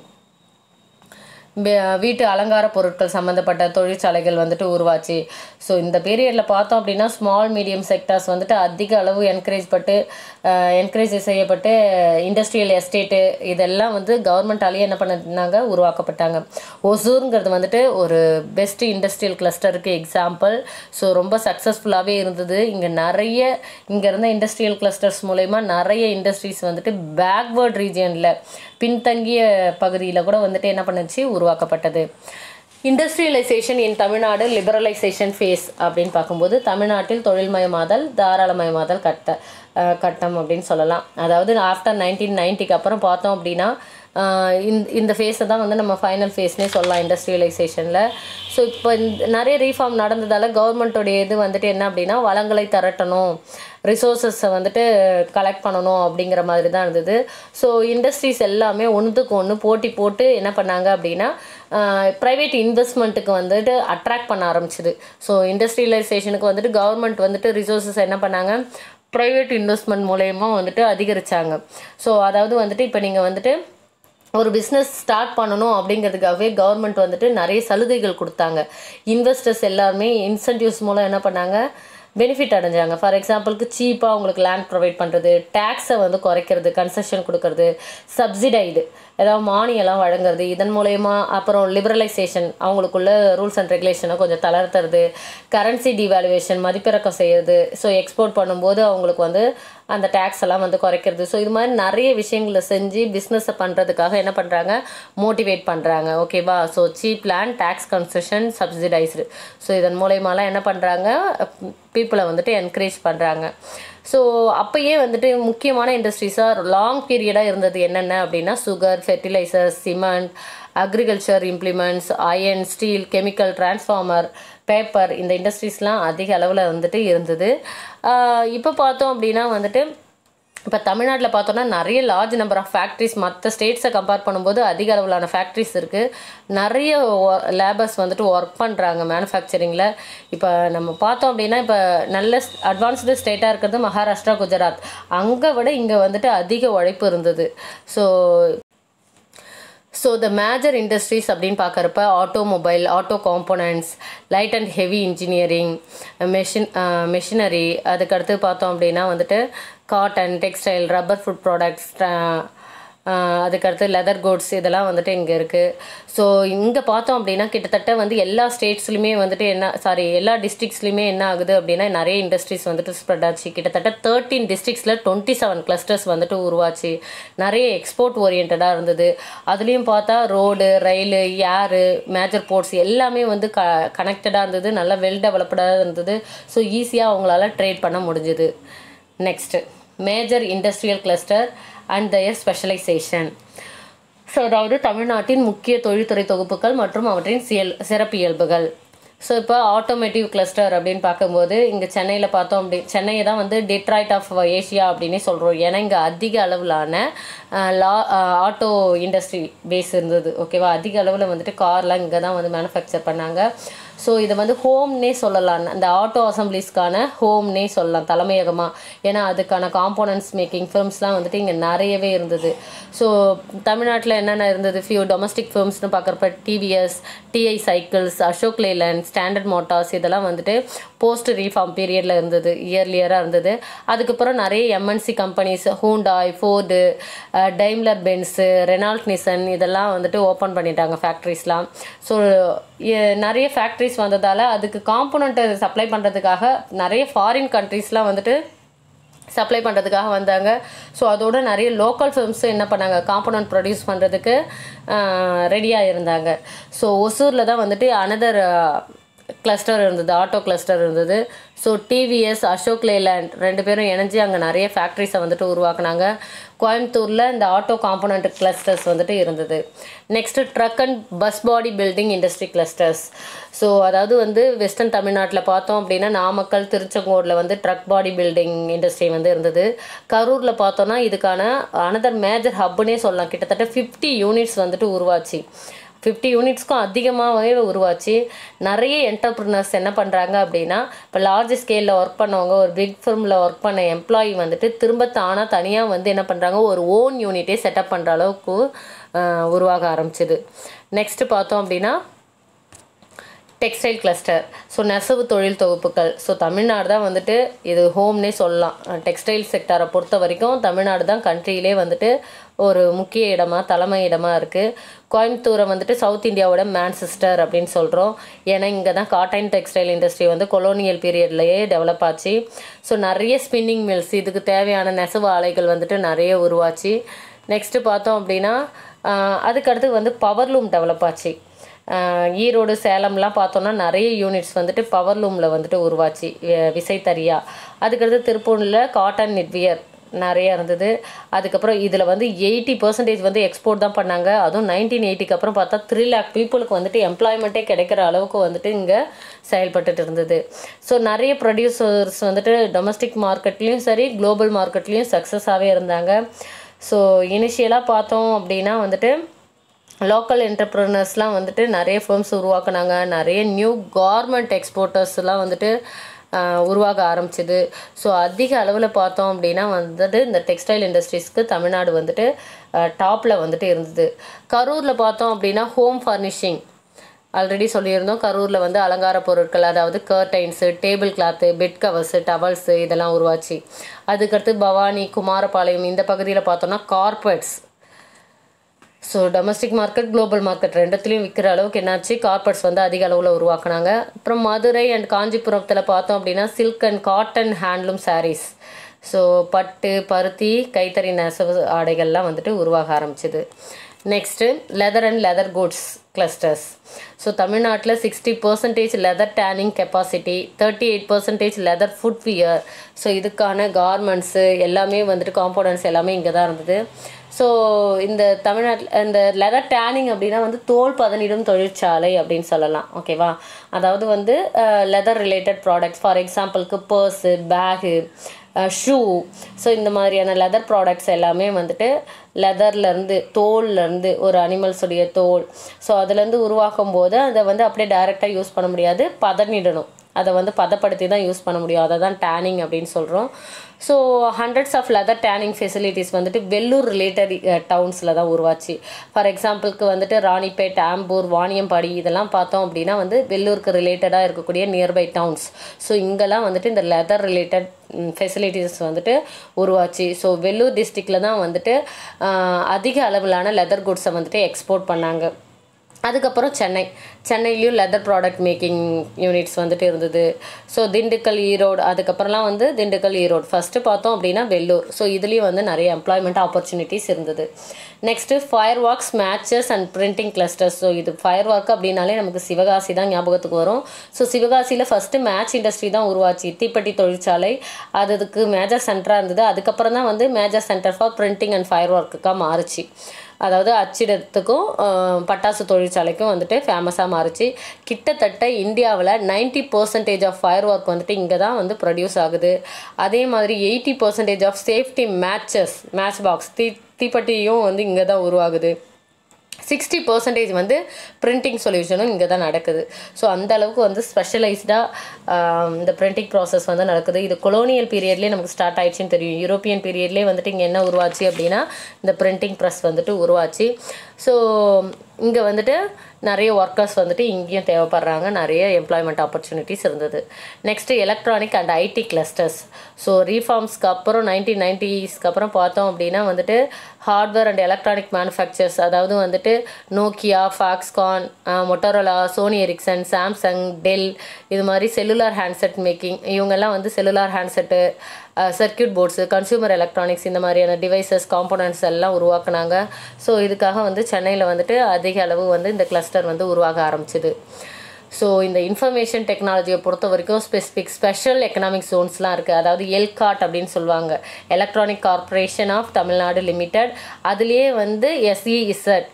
வீட்டு அலங்கார பொருட்கள் சம்மந்தப்பட்ட தொழிற்சாலைகள் வந்துட்டு உருவாச்சு ஸோ இந்த பீரியடில் பார்த்தோம் அப்படின்னா ஸ்மால் மீடியம் செக்டார்ஸ் வந்துட்டு அதிக அளவு என்கரேஜ் பட்டு என்கரேஜ் செய்யப்பட்டு இண்டஸ்ட்ரியல் எஸ்டேட்டு இதெல்லாம் வந்து கவர்மெண்டாலேயே என்ன பண்ணாங்க உருவாக்கப்பட்டாங்க ஒசூருங்கிறது வந்துட்டு ஒரு பெஸ்ட் இண்டஸ்ட்ரியல் கிளஸ்டருக்கு எக்ஸாம்பிள் ஸோ ரொம்ப சக்ஸஸ்ஃபுல்லாகவே இருந்தது இங்கே நிறைய இங்கே இருந்த இண்டஸ்ட்ரியல் கிளஸ்டர்ஸ் மூலயமா நிறைய இண்டஸ்ட்ரீஸ் வந்துட்டு பேக்வேர்ட் ரீஜியனில் பின்தங்கிய பகுதியில் கூட வந்துட்டு என்ன பண்ணுச்சு உருவாக்கப்பட்டது industrialisation in Tamil Nadu liberalisation phase அப்படின்னு பார்க்கும்போது தமிழ்நாட்டில் தொழில்மயமாதல் தாராளமயமாதல் கட்ட அஹ் கட்டம் அப்படின்னு சொல்லலாம் அதாவது ஆஃப்டர் நைன்டீன் நைன்ட்டிக்கு அப்புறம் பார்த்தோம் அப்படின்னா ஆஹ் இந்த இந்த ஃபேஸை தான் வந்து நம்ம ஃபைனல் ஃபேஸ்னே சொல்லலாம் இண்டஸ்ட்ரியலைசேஷனில் ஸோ இப்போ இந்த நிறைய ரீஃபார்ம் நடந்ததால் கவர்மெண்ட்டோடைய இது வந்துட்டு என்ன அப்படின்னா வளங்களை திரட்டணும் ரிசோர்ஸஸை வந்துட்டு கலெக்ட் பண்ணணும் அப்படிங்கிற மாதிரி தான் இருந்தது ஸோ இண்டஸ்ட்ரீஸ் எல்லாமே ஒன்றுத்துக்கு ஒன்று போட்டி போட்டு என்ன பண்ணாங்க அப்படின்னா ப்ரைவேட் இன்வெஸ்ட்மெண்ட்டுக்கு வந்துட்டு அட்ராக்ட் பண்ண ஆரம்பிச்சுது ஸோ இண்டஸ்ட்ரியலைசேஷனுக்கு வந்துட்டு கவர்மெண்ட் வந்துட்டு ரிசோர்ஸஸ் என்ன பண்ணாங்க ப்ரைவேட் இன்வெஸ்ட்மெண்ட் மூலயமா வந்துட்டு அதிகரித்தாங்க ஸோ அதாவது வந்துட்டு இப்போ நீங்கள் வந்துட்டு ஒரு பிஸ்னஸ் ஸ்டார்ட் பண்ணணும் அப்படிங்கிறதுக்காகவே கவர்மெண்ட் வந்துட்டு நிறைய சலுகைகள் கொடுத்தாங்க இன்வெஸ்டர்ஸ் எல்லாருமே இன்சென்டிவ்ஸ் மூலம் என்ன பண்ணாங்க பெனிஃபிட் அடைஞ்சாங்க ஃபார் எக்ஸாம்பிளுக்கு சீப்பாக உங்களுக்கு லேண்ட் ப்ரொவைட் பண்ணுறது டேக்ஸை வந்து குறைக்கிறது கன்செஷன் கொடுக்கறது சப்சிடைடு ஏதாவது மானியெல்லாம் வழங்குறது இதன் மூலயமா அப்புறம் லிபரலைசேஷன் அவங்களுக்குள்ள ரூல்ஸ் அண்ட் ரெகுலேஷனை கொஞ்சம் தளர்த்துறது கரன்சி டிவாலுவேஷன் மதிப்பிறக்கம் செய்யறது ஸோ எக்ஸ்போர்ட் பண்ணும்போது அவங்களுக்கு வந்து அந்த டேக்ஸ் எல்லாம் வந்து குறைக்கிறது ஸோ இது மாதிரி நிறைய விஷயங்களை செஞ்சு பிஸ்னஸை பண்ணுறதுக்காக என்ன பண்ணுறாங்க மோட்டிவேட் பண்ணுறாங்க ஓகேவா so cheap land tax concession subsidised so இதன் மூலயமாலாம் என்ன பண்ணுறாங்க பீப்புளை வந்துட்டு என்கரேஜ் பண்ணுறாங்க ஸோ அப்போயே வந்துட்டு முக்கியமான இண்டஸ்ட்ரீஸாக லாங் பீரியடாக இருந்தது என்னென்ன அப்படின்னா sugar fertilisers cement agriculture implements iron steel chemical transformer paper இந்த இண்டஸ்ட்ரீஸ்லாம் அதிக அளவில் வந்துட்டு இருந்தது இப்போ பார்த்தோம் அப்படின்னா வந்துட்டு இப்போ தமிழ்நாட்டில் பார்த்தோன்னா நிறைய லார்ஜ் நம்பர் ஆஃப் ஃபேக்ட்ரிஸ் மற்ற ஸ்டேட்ஸை கம்பேர் பண்ணும்போது அதிக அளவிலான ஃபேக்ட்ரிஸ் இருக்குது நிறைய லேபர்ஸ் வந்துட்டு ஒர்க் பண்ணுறாங்க மேனுஃபேக்சரிங்கில் இப்போ நம்ம பார்த்தோம் அப்படின்னா இப்போ நல்ல அட்வான்ஸ்டு ஸ்டேட்டாக இருக்கிறது மகாராஷ்டிரா குஜராத் அங்கே விட இங்கே வந்துட்டு அதிக உழைப்பு இருந்தது so so the major industries அப்படின்னு பார்க்குறப்ப automobile auto components light and heavy engineering machine machinery அதுக்கடுத்து பார்த்தோம் அப்படின்னா வந்துட்டு cotton textile rubber food products அதுக்கடுத்து லெதர் கோட்ஸ் இதெல்லாம் வந்துட்டு இங்கே இருக்குது ஸோ இங்கே பார்த்தோம் அப்படின்னா கிட்டத்தட்ட வந்து எல்லா ஸ்டேட்ஸ்லையுமே வந்துட்டு என்ன சாரி எல்லா டிஸ்ட்ரிக்ஸ்லையுமே என்ன ஆகுது அப்படின்னா நிறைய இண்டஸ்ட்ரீஸ் வந்துட்டு ஸ்ப்ரெட் ஆச்சு கிட்டத்தட்ட தேர்ட்டீன் டிஸ்ட்ரிக்ஸில் டுவெண்ட்டி செவன் கிளஸ்டர்ஸ் வந்துட்டு உருவாச்சு நிறைய எக்ஸ்போர்ட் ஓரியன்டாக இருந்தது அதுலேயும் பார்த்தா road rail air major ports எல்லாமே வந்து க கனெக்டடாக இருந்தது நல்லா வெல் டெவலப்டாக இருந்தது ஸோ ஈஸியாக அவங்களால ட்ரேட் பண்ண முடிஞ்சுது next major industrial cluster and their specialisation so அதாவது தமிழ்நாட்டின் முக்கிய தொழில்துறை தொகுப்புகள் மற்றும் அவற்றின் சியல் சிறப்பியல்புகள் ஸோ இப்போ ஆட்டோமேட்டிவ் கிளஸ்டர் அப்படின்னு பார்க்கும்போது இங்கே சென்னையில் பார்த்தோம் அப்படி சென்னையை தான் வந்து டிட்ராய்ட் ஆஃப் ஏஷியா அப்படின்னே சொல்கிறோம் ஏன்னா இங்கே அதிக அளவிலான லா ஆட்டோ இண்டஸ்ட்ரி பேஸ் இருந்தது ஓகேவா அதிக அளவில் வந்துட்டு கார்லாம் இங்கே தான் வந்து மேனுஃபேக்சர் பண்ணாங்க ஸோ இதை வந்து ஹோம்னே சொல்லலாம் அந்த ஆட்டோ அசம்பிளிஸ்க்கான ஹோம்னே சொல்லலாம் தலைமையகமாக ஏன்னா அதுக்கான காம்போனன்ட்ஸ் மேக்கிங் ஃபிர்ம்ஸ்லாம் வந்துட்டு இங்கே நிறையவே இருந்தது ஸோ தமிழ்நாட்டில் என்னென்ன இருந்தது ஃபியூ டொமஸ்டிக் ஃபிர்ம்ஸ்னு பார்க்குறப்ப TVS TI cycles Ashok Leyland Standard Motors இதெல்லாம் வந்துட்டு போஸ்ட் ரீஃபார்ம் பீரியடில் இருந்தது இயர்லியராக இருந்தது அதுக்கப்புறம் நிறைய MNC companies Hyundai Ford Daimler Benz Renault Nissan இதெல்லாம் வந்துட்டு ஓப்பன் பண்ணிட்டாங்க ஃபேக்ட்ரிஸ்லாம் ஸோ நிறைய ஃபேக்ட்ரிஸ் வந்ததால் அதுக்கு காம்போனண்ட்டை சப்ளை பண்ணுறதுக்காக நிறைய ஃபாரின் கண்ட்ரீஸ்லாம் வந்துட்டு சப்ளை பண்ணுறதுக்காக வந்தாங்க ஸோ அதோட நிறைய லோக்கல் ஃபிலிம்ஸும் என்ன பண்ணாங்க காம்பனண்ட் ப்ரொடியூஸ் பண்ணுறதுக்கு ரெடியாக இருந்தாங்க ஸோ ஒசூரில் தான் வந்துட்டு அனதர் கிளஸ்டர் இருந்தது ஆட்டோ கிளஸ்டர் இருந்தது ஸோ டிவிஎஸ் அசோக் லேலேண்ட் ரெண்டு பேரும் இணைஞ்சு அங்கே நிறைய ஃபேக்ட்ரிஸை வந்துட்டு உருவாக்குனாங்க கோயம்புத்தூரில் இந்த ஆட்டோ காம்போனண்ட் கிளஸ்டர்ஸ் வந்துட்டு இருந்தது next truck and bus body building industry clusters so அதாவது வந்து வெஸ்டர்ன் தமிழ்நாட்டில் பார்த்தோம் அப்படின்னா நாமக்கல் திருச்செங்கோடில் வந்து ட்ரக் பாடி பில்டிங் இண்டஸ்ட்ரி வந்து இருந்தது கரூரில் பார்த்தோன்னா இதுக்கான அனதர் மேஜர் ஹப்புனே சொல்லலாம் கிட்டத்தட்ட ஃபிஃப்டி யூனிட்ஸ் வந்துட்டு உருவாச்சு ஃபிஃப்டி யூனிட்ஸ்க்கும் அதிகமாகவே உருவாச்சு நிறைய என்டர்பிரினர்ஸ் என்ன பண்ணுறாங்க அப்படின்னா இப்போ லார்ஜ் ஸ்கேலில் ஒர்க் பண்ணவங்க ஒரு பிக் ஃபிர்மில் ஒர்க் பண்ண எம்ப்ளாயி வந்துட்டு திரும்ப தானாக தனியாக வந்து என்ன பண்ணுறாங்க ஒரு ஓன் யூனிட்டே செட்டப் பண்ணுற அளவுக்கு ஆஹ், உருவாக ஆரம்பிச்சுது நெக்ஸ்ட்டு பார்த்தோம் அப்படின்னா டெக்ஸ்டைல் கிளஸ்டர் ஸோ நெசவு தொழில் தொகுப்புகள் ஸோ தமிழ்நாடு தான் வந்துட்டு இது ஹோம்னே சொல்லலாம் டெக்ஸ்டைல் செக்டாரை பொறுத்த வரைக்கும் தமிழ்நாடு தான் கண்ட்ரியிலே வந்துட்டு ஒரு முக்கிய இடமா தலைமை இடமா இருக்குது கோயம்புத்தூரை வந்துட்டு சவுத் இந்தியாவோட மேன்செஸ்டர் அப்படின்னு சொல்கிறோம் ஏன்னா இங்கே தான் காட்டன் டெக்ஸ்டைல் இண்டஸ்ட்ரி வந்து கொலோனியல் பீரியட்லேயே டெவலப் ஆச்சு ஸோ நிறைய ஸ்பின்னிங் மில்ஸ் இதுக்கு தேவையான நெசவு ஆலைகள் வந்துட்டு நிறைய உருவாச்சு நெக்ஸ்ட்டு பார்த்தோம் அப்படின்னா ஆஹ், அதுக்கடுத்து வந்து பவர்லூம் டெவலப் ஆச்சு ஆஹ் ஈரோடு சேலம்லாம் பார்த்தோன்னா நிறைய யூனிட்ஸ் வந்துட்டு பவர் லூமில் வந்துட்டு உருவாச்சு வி- விசைத்தறியா அதுக்கடுத்து திருப்பூரில் காட்டன் நெட்வியர் நிறைய இருந்தது அதுக்கப்புறம் இதில் வந்து எயிட்டி பர்சன்டேஜ் வந்து எக்ஸ்போர்ட் தான் பண்ணாங்க அதுவும் நைன்டீன் எயிட்டிக்கு அப்புறம் பார்த்தா த்ரீ லேக் பீப்புளுக்கு வந்துட்டு எம்ப்ளாய்மெண்ட்டே கிடைக்கிற அளவுக்கு வந்துட்டு இங்கே செயல்பட்டுட்டு இருந்தது ஸோ நிறைய ப்ரொடியூசர்ஸ் வந்துட்டு டொமஸ்டிக் மார்க்கெட்லேயும் சரி குளோபல் மார்க்கெட்லேயும் சக்ஸஸாகவே இருந்தாங்க ஸோ இனிஷியலாக பார்த்தோம் அப்படின்னா வந்துட்டு லோக்கல் என்டர்ப்ரனர்ஸ்லாம் வந்துட்டு நிறைய ஃபர்ம்ஸ் உருவாக்குனாங்க நிறைய நியூ கார்மெண்ட் எக்ஸ்போர்ட்டர்ஸ்லாம் வந்துட்டு ஆஹ், உருவாக ஆரம்பிச்சுது ஸோ அதிக அளவில் பார்த்தோம் அப்படின்னா வந்துட்டு இந்த டெக்ஸ்டைல் இண்டஸ்ட்ரீஸ்க்கு தமிழ்நாடு வந்துட்டு டாப்பில் வந்துட்டு இருந்தது கரூரில் பார்த்தோம் அப்படின்னா ஹோம் ஃபர்னிஷிங் ஆல்ரெடி சொல்லியிருந்தோம் கரூரில் வந்து அலங்கார பொருட்கள் அதாவது curtains table cloth bed covers towels இதெல்லாம் உருவாச்சு அதுக்கடுத்து பவானி குமாரபாளையம் இந்த பகுதியில் பார்த்தோம்னா carpets so domestic market global market ரெண்டுத்துலேயும் விற்கிற அளவுக்கு என்னாச்சு கார்பெட்ஸ் வந்து அதிக அளவில் உருவாக்குனாங்க அப்புறம் மதுரை அண்ட் காஞ்சிபுரத்தில் பார்த்தோம் அப்படின்னா silk and cotton handloom sarees so பட்டு பருத்தி கைத்தறி நெசவு ஆடைகள்லாம் வந்துட்டு உருவாக ஆரம்பிச்சுது next leather and leather goods clusters so தமிழ்நாட்டில் sixty percentage leather tanning capacity thirty eight percentage leather footwear so இதுக்கான கார்மெண்ட்ஸு எல்லாமே வந்துட்டு காம்போனன்ட்ஸ் எல்லாமே இங்கே தான் இருந்தது ஸோ இந்த தமிழ்நாட்டில் இந்த லெதர் டேனிங் அப்படின்னா வந்து தோல் பதனிடும் தொழிற்சாலை அப்படின்னு சொல்லலாம் ஓகேவா அதாவது வந்து லெதர் ரிலேட்டட் ப்ராடக்ட்ஸ் ஃபார் எக்ஸாம்பிளுக்கு பர்ஸு பேகு ஷூ ஸோ இந்த மாதிரியான லெதர் ப்ராடக்ட்ஸ் எல்லாமே வந்துட்டு லெதர்லேருந்து தோல்லேருந்து ஒரு அனிமல்ஸுடைய தோல் ஸோ அதுலேருந்து உருவாக்கும் போது அதை வந்து அப்படியே டைரெக்டாக யூஸ் பண்ண முடியாது பதனிடணும் அதை வந்து பதப்படுத்தி தான் யூஸ் பண்ண முடியும் அதை தான் டேனிங் அப்படின்னு சொல்கிறோம் so hundreds of leather tanning facilities வந்துட்டு வெள்ளூர் ரிலேட்டட் டவுன்ஸில் தான் உருவாச்சு ஃபார் எக்ஸாம்பிளுக்கு வந்துட்டு ராணிப்பேட் ஆம்பூர் வாணியம்பாடி இதெல்லாம் பார்த்தோம் அப்படின்னா வந்து வெள்ளூருக்கு ரிலேட்டடாக இருக்கக்கூடிய நியர்பை டவுன்ஸ் ஸோ இங்கெல்லாம் வந்துட்டு இந்த லெதர் ரிலேட்டட் ஃபெசிலிட்டிஸ் வந்துட்டு உருவாச்சு ஸோ வெள்ளூர் டிஸ்ட்ரிக்டில் தான் வந்துட்டு ஆஹ், அதிக அளவிலான லெதர் குட்ஸை வந்துட்டு எக்ஸ்போர்ட் பண்ணாங்க அதுக்கப்புறம் சென்னை சென்னையிலையும் லெதர் ப்ராடக்ட் மேக்கிங் யூனிட்ஸ் வந்துட்டு இருந்தது ஸோ திண்டுக்கல் ஈரோடு அதுக்கப்புறம்லாம் வந்து திண்டுக்கல் ஈரோடு ஃபஸ்ட்டு பார்த்தோம் அப்படின்னா வெள்ளூர் ஸோ இதுலேயும் வந்து நிறைய எம்ப்ளாய்மெண்ட் ஆப்பர்ச்சுனிட்டிஸ் இருந்தது next fireworks matches and printing clusters so இது ஃபயர் ஒர்க் அப்படின்னாலே நமக்கு சிவகாசி தான் ஞாபகத்துக்கு வரும் ஸோ சிவகாசியில் ஃபஸ்ட்டு மேட்ச் இண்டஸ்ட்ரி தான் உருவாச்சு தீப்பெட்டி தொழிற்சாலை அது அதுக்கு மேஜர் சென்டராக இருந்தது அதுக்கப்புறம் தான் வந்து major centre for printing and ஃபயர் ஒர்க்குக்காக மாறுச்சு அதாவது அச்சிடத்துக்கும் அஹ், பட்டாசு தொழிற்சாலைக்கும் வந்துட்டு ஃபேமஸாக மாறுச்சு கிட்டத்தட்ட இந்தியாவில் 90% பர்சன்டேஜ் ஆஃப் ஃபயர் ஒர்க் வந்துட்டு இங்கே தான் வந்து ப்ரொடியூஸ் ஆகுது அதே மாதிரி eighty percentage of safety matches match box தீ தீப்பெட்டியும் வந்து இங்கே தான் உருவாகுது சிக்ஸ்டி பர்சன்டேஜ் வந்து பிரிண்டிங் சொல்யூஷனும் இங்கே தான் நடக்குது ஸோ அந்த அளவுக்கு வந்து ஸ்பெஷலைஸ்டாக இந்த பிரிண்டிங் ப்ராசஸ் வந்து நடக்குது இது கொலோனியல் பீரியட்லேயே நமக்கு ஸ்டார்ட் ஆயிடுச்சுன்னு தெரியும் யூரோப்பியன் பீரியட்லேயே வந்துட்டு இங்கே என்ன உருவாச்சு அப்படின்னா இந்த பிரிண்டிங் ப்ரெஸ் வந்துட்டு உருவாச்சு ஸோ இங்கே வந்துட்டு நிறைய ஒர்க்கர்ஸ் வந்துட்டு இங்கேயும் தேவைப்படுறாங்க நிறைய எம்ப்ளாய்மெண்ட் ஆப்பர்ச்சுனிட்டிஸ் இருந்தது next electronic and IT clusters so ரீஃபார்ம்ஸ்க்கு அப்புறம் நைன்டீன் நைன்டிஸ்க்கு அப்புறம் பார்த்தோம் அப்படின்னா வந்துட்டு ஹார்ட்வேர் அண்ட் எலக்ட்ரானிக் மேனுஃபேக்சர்ஸ் அதாவது வந்துட்டு Nokia Foxconn Motorola Sony Ericsson Samsung Dell இது மாதிரி செல்லுலார் ஹேண்ட்செட் மேக்கிங் இவங்கெல்லாம் வந்து cellular handset circuit boards consumer electronics இந்த மாதிரியான டிவைசஸ் காம்போனன்ட்ஸ் எல்லாம் உருவாக்குனாங்க ஸோ இதுக்காக வந்து சென்னையில் வந்துட்டு அதிக அளவு வந்து இந்த கிளஸ்டர் வந்து உருவாக ஆரம்பிச்சுது ஸோ இந்த இன்ஃபர்மேஷன் டெக்னாலஜியை பொறுத்த வரைக்கும் ஸ்பெசிஃபிக் ஸ்பெஷல் எக்கனாமிக் ஜோன்ஸ்லாம் இருக்குது அதாவது எல்காட் அப்படின்னு சொல்லுவாங்க electronic corporation of Tamil Nadu limited அதுலேயே வந்து எஸ்இஇசட்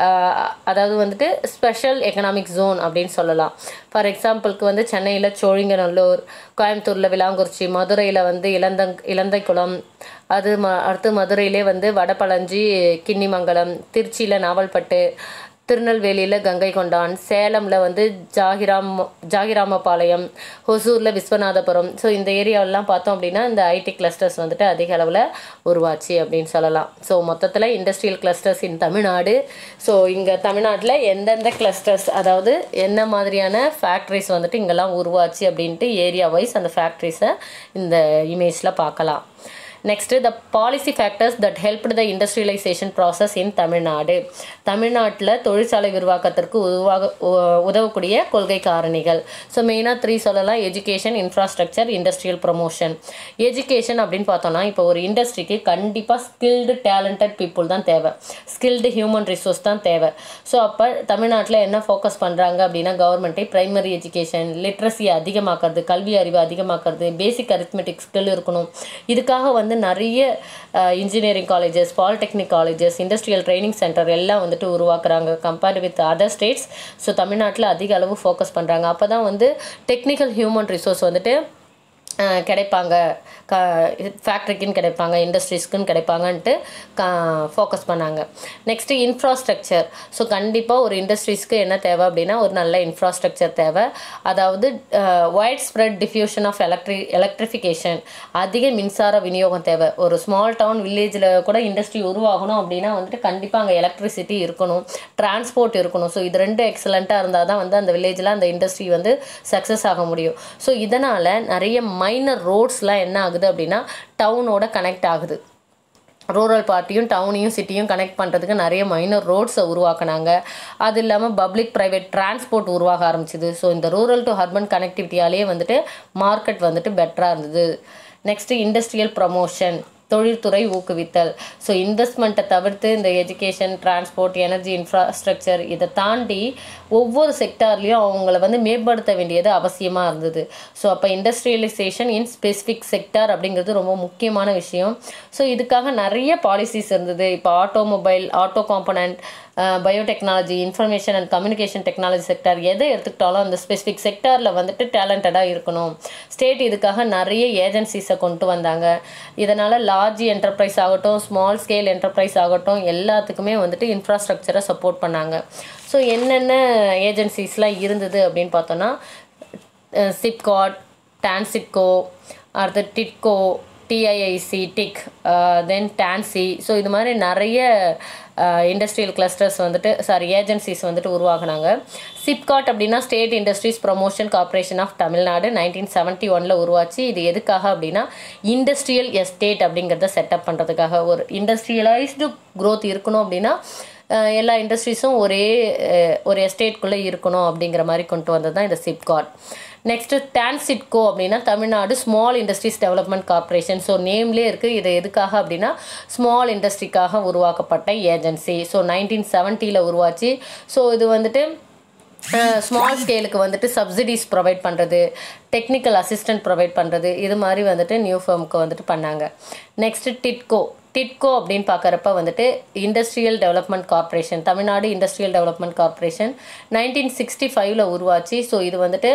அதாவது வந்துட்டு ஸ்பெஷல் எக்கனாமிக் ஜோன் அப்படின்னு சொல்லலாம் ஃபார் எக்ஸாம்பிளுக்கு வந்து சென்னையில் சோழிங்கநல்லூர் கோயம்புத்தூரில் விலாங்குறிச்சி மதுரையில் வந்து இளந்தங் இளந்தைக்குளம் அது ம அடுத்து மதுரையிலே வந்து வடபழஞ்சி கிண்ணிமங்கலம் திருச்சியில் நாவல்பட்டு திருநெல்வேலியில் கங்கை கொண்டான் சேலமில் வந்து ஜாகிராம் ஜாகிராமபாளையம் ஹொசூரில் விஸ்வநாதபுரம் ஸோ இந்த ஏரியாவெல்லாம் பார்த்தோம் அப்படின்னா இந்த ஐடி கிளஸ்டர்ஸ் வந்துட்டு அதிக அளவில் உருவாச்சு அப்படின்னு சொல்லலாம் ஸோ மொத்தத்தில் industrial clusters in Tamil Nadu so இங்கே தமிழ்நாட்டில் எந்தெந்த கிளஸ்டர்ஸ் அதாவது என்ன மாதிரியான ஃபேக்ட்ரிஸ் வந்துட்டு இங்கெல்லாம் உருவாச்சு அப்படின்ட்டு ஏரியா வைஸ் அந்த ஃபேக்ட்ரிஸை இந்த இமேஜில் பார்க்கலாம் next the policy factors that helped the industrialisation process in Tamil Nadu தமிழ்நாட்டில் தொழிற்சாலை விரிவாக்கத்திற்கு உருவாக உ- உதவக்கூடிய கொள்கை காரணிகள் ஸோ மெயினாக த்ரீ சொல்லலாம் education infrastructure industrial promotion education அப்படின்னு பார்த்தோம்னா இப்போ ஒரு இண்டஸ்ட்ரிக்கு கண்டிப்பாக ஸ்கில்டு டேலண்டட் பீப்புள் தான் தேவை ஸ்கில்டு ஹியூமன் ரிசோர்ஸ் தான் தேவை ஸோ அப்போ தமிழ்நாட்டில் என்ன ஃபோக்கஸ் பண்ணுறாங்க அப்படின்னா கவர்மெண்ட்டை பிரைமரி எஜுகேஷன் லிட்ரஸியை அதிகமாக்குறது கல்வி அறிவை அதிகமாக்குறது பேசிக் அரித்மெட்டிக் ஸ்கில் இருக்கணும் இதுக்காக வந்து நிறைய engineering colleges polytechnic colleges industrial training centre எல்லாம் வந்துட்டு உருவாக்குறாங்க compared with other states so தமிழ்நாட்டில் அதிக அளவு ஃபோக்கஸ் பண்ணுறாங்க அப்போ தான் வந்து டெக்னிக்கல் ஹியூமன் ரிசோர்ஸ் வந்துட்டு அஹ், கிடைப்பாங்க க ஃபேக்ட்ரிக்குன்னு கிடைப்பாங்க இண்டஸ்ட்ரீஸ்க்குன்னு கிடைப்பாங்கன்ட்டு க ஃபோக்கஸ் பண்ணாங்க நெக்ஸ்ட்டு இன்ஃப்ராஸ்ட்ரக்சர் ஸோ கண்டிப்பாக ஒரு இண்டஸ்ட்ரீஸ்க்கு என்ன தேவை அப்படின்னா ஒரு நல்ல இன்ஃப்ராஸ்ட்ரக்சர் தேவை அதாவது ஒயிட் ஸ்ப்ரெட் டிஃப்யூஷன் ஆஃப் எலக்ட்ரி எலக்ட்ரிஃபிகேஷன் அதிக மின்சார விநியோகம் தேவை ஒரு ஸ்மால் டவுன் வில்லேஜில் கூட இண்டஸ்ட்ரி உருவாகணும் அப்படின்னா வந்துட்டு கண்டிப்பாக அங்கே எலக்ட்ரிசிட்டி இருக்கணும் டிரான்ஸ்போர்ட் இருக்கணும் ஸோ இது ரெண்டு எக்ஸலண்ட்டாக இருந்தால் தான் வந்து அந்த வில்லேஜில் அந்த இண்டஸ்ட்ரி வந்து சக்ஸஸ் ஆக முடியும் ஸோ இதனால் நிறைய மைனர் ரோட்ஸ்லாம் என்ன ஆகுது அப்படின்னா டவுனோட கனெக்ட் ஆகுது ரூரல் பார்ட்டியும் டவுனையும் சிட்டியும் கனெக்ட் பண்ணுறதுக்கு நிறைய மைனர் ரோட்ஸை உருவாக்குனாங்க அது இல்லாமல் பப்ளிக் ப்ரைவேட் டிரான்ஸ்போர்ட் உருவாக ஆரம்பிச்சுது ஸோ இந்த ரூரல் டு அர்பன் கனெக்டிவிட்டியாலேயே வந்துட்டு மார்க்கெட் வந்துட்டு பெட்டராக இருந்தது நெக்ஸ்ட்டு இண்டஸ்ட்ரியல் ப்ரமோஷன் தொழில்துறை ஊக்குவித்தல் ஸோ இன்வெஸ்ட்மெண்ட்டை தவிர்த்து இந்த எஜுகேஷன் டிரான்ஸ்போர்ட் எனர்ஜி இன்ஃப்ராஸ்ட்ரக்சர் இதை தாண்டி ஒவ்வொரு செக்டார்லேயும் அவங்கள வந்து மேம்படுத்த வேண்டியது அவசியமாக இருந்தது ஸோ அப்போ இண்டஸ்ட்ரியலைசேஷன் இன் ஸ்பெசிஃபிக் செக்டார் அப்படிங்கிறது ரொம்ப முக்கியமான விஷயம் ஸோ இதுக்காக நிறைய பாலிசிஸ் இருந்தது இப்போ automobile auto component biotechnology information and communication technology sector எதை எடுத்துக்கிட்டாலும் அந்த ஸ்பெசிஃபிக் செக்டாரில் வந்துட்டு டேலண்டடாக இருக்கணும் ஸ்டேட் இதுக்காக நிறைய ஏஜென்சிஸை கொண்டு வந்தாங்க இதனால் லார்ஜ் என்டர்பிரைஸ் ஆகட்டும் ஸ்மால் ஸ்கேல் என்டர்பிரைஸ் ஆகட்டும் எல்லாத்துக்குமே வந்துட்டு இன்ஃப்ராஸ்ட்ரக்சரை சப்போர்ட் பண்ணாங்க ஸோ என்னென்ன ஏஜென்சிஸ்லாம் இருந்தது அப்படின்னு பார்த்தோன்னா சிப்காட் டான்சிட்கோ அடுத்து டிட்கோ டிஐஐசி டிக் தென் டான்சி ஸோ இது மாதிரி நிறைய இண்டஸ்ட்ரியல் கிளஸ்டர்ஸ் வந்துட்டு சாரி ஏஜென்சிஸ் வந்துட்டு உருவாக்குனாங்க சிப்காட் அப்படின்னா state industries promotion corporation of Tamil Nadu nineteen seventy ஒனில் உருவாச்சு இது எதுக்காக அப்படின்னா இண்டஸ்ட்ரியல் எஸ்டேட் அப்படிங்கிறத செட்டப் பண்ணுறதுக்காக ஒரு இண்டஸ்ட்ரியலைஸ்டு growth இருக்கணும் அப்படின்னா அஹ், எல்லா இண்டஸ்ட்ரீஸும் ஒரே அஹ், ஒரு எஸ்டேட்குள்ளே இருக்கணும் அப்படிங்கிற மாதிரி கொண்டு வந்தது தான் இந்த சிப்காட் நெக்ஸ்ட்டு டான்சிட்கோ அப்படின்னா Tamil Nadu small industries development corporation so நேம்லேயே இருக்குது இது எதுக்காக அப்படின்னா ஸ்மால் இண்டஸ்ட்ரிக்காக உருவாக்கப்பட்ட ஏஜென்சி ஸோ நைன்டீன் செவன்ட்டியில் உருவாச்சு ஸோ இது வந்துட்டு ஸ்மால் ஸ்கேலுக்கு வந்துட்டு சப்சிடிஸ் ப்ரொவைட் பண்ணுறது டெக்னிக்கல் அசிஸ்டன்ட் ப்ரொவைட் பண்ணுறது இது மாதிரி வந்துட்டு நியூ ஃபேர்முக்கு வந்துட்டு பண்ணாங்க நெக்ஸ்ட்டு டிட்கோ டிட்கோ அப்படின்னு பார்க்குறப்ப வந்துட்டு industrial development corporation Tamil Nadu industrial development corporation nineteen sixty ஃபைவ்ல உருவாச்சு ஸோ இது வந்துட்டு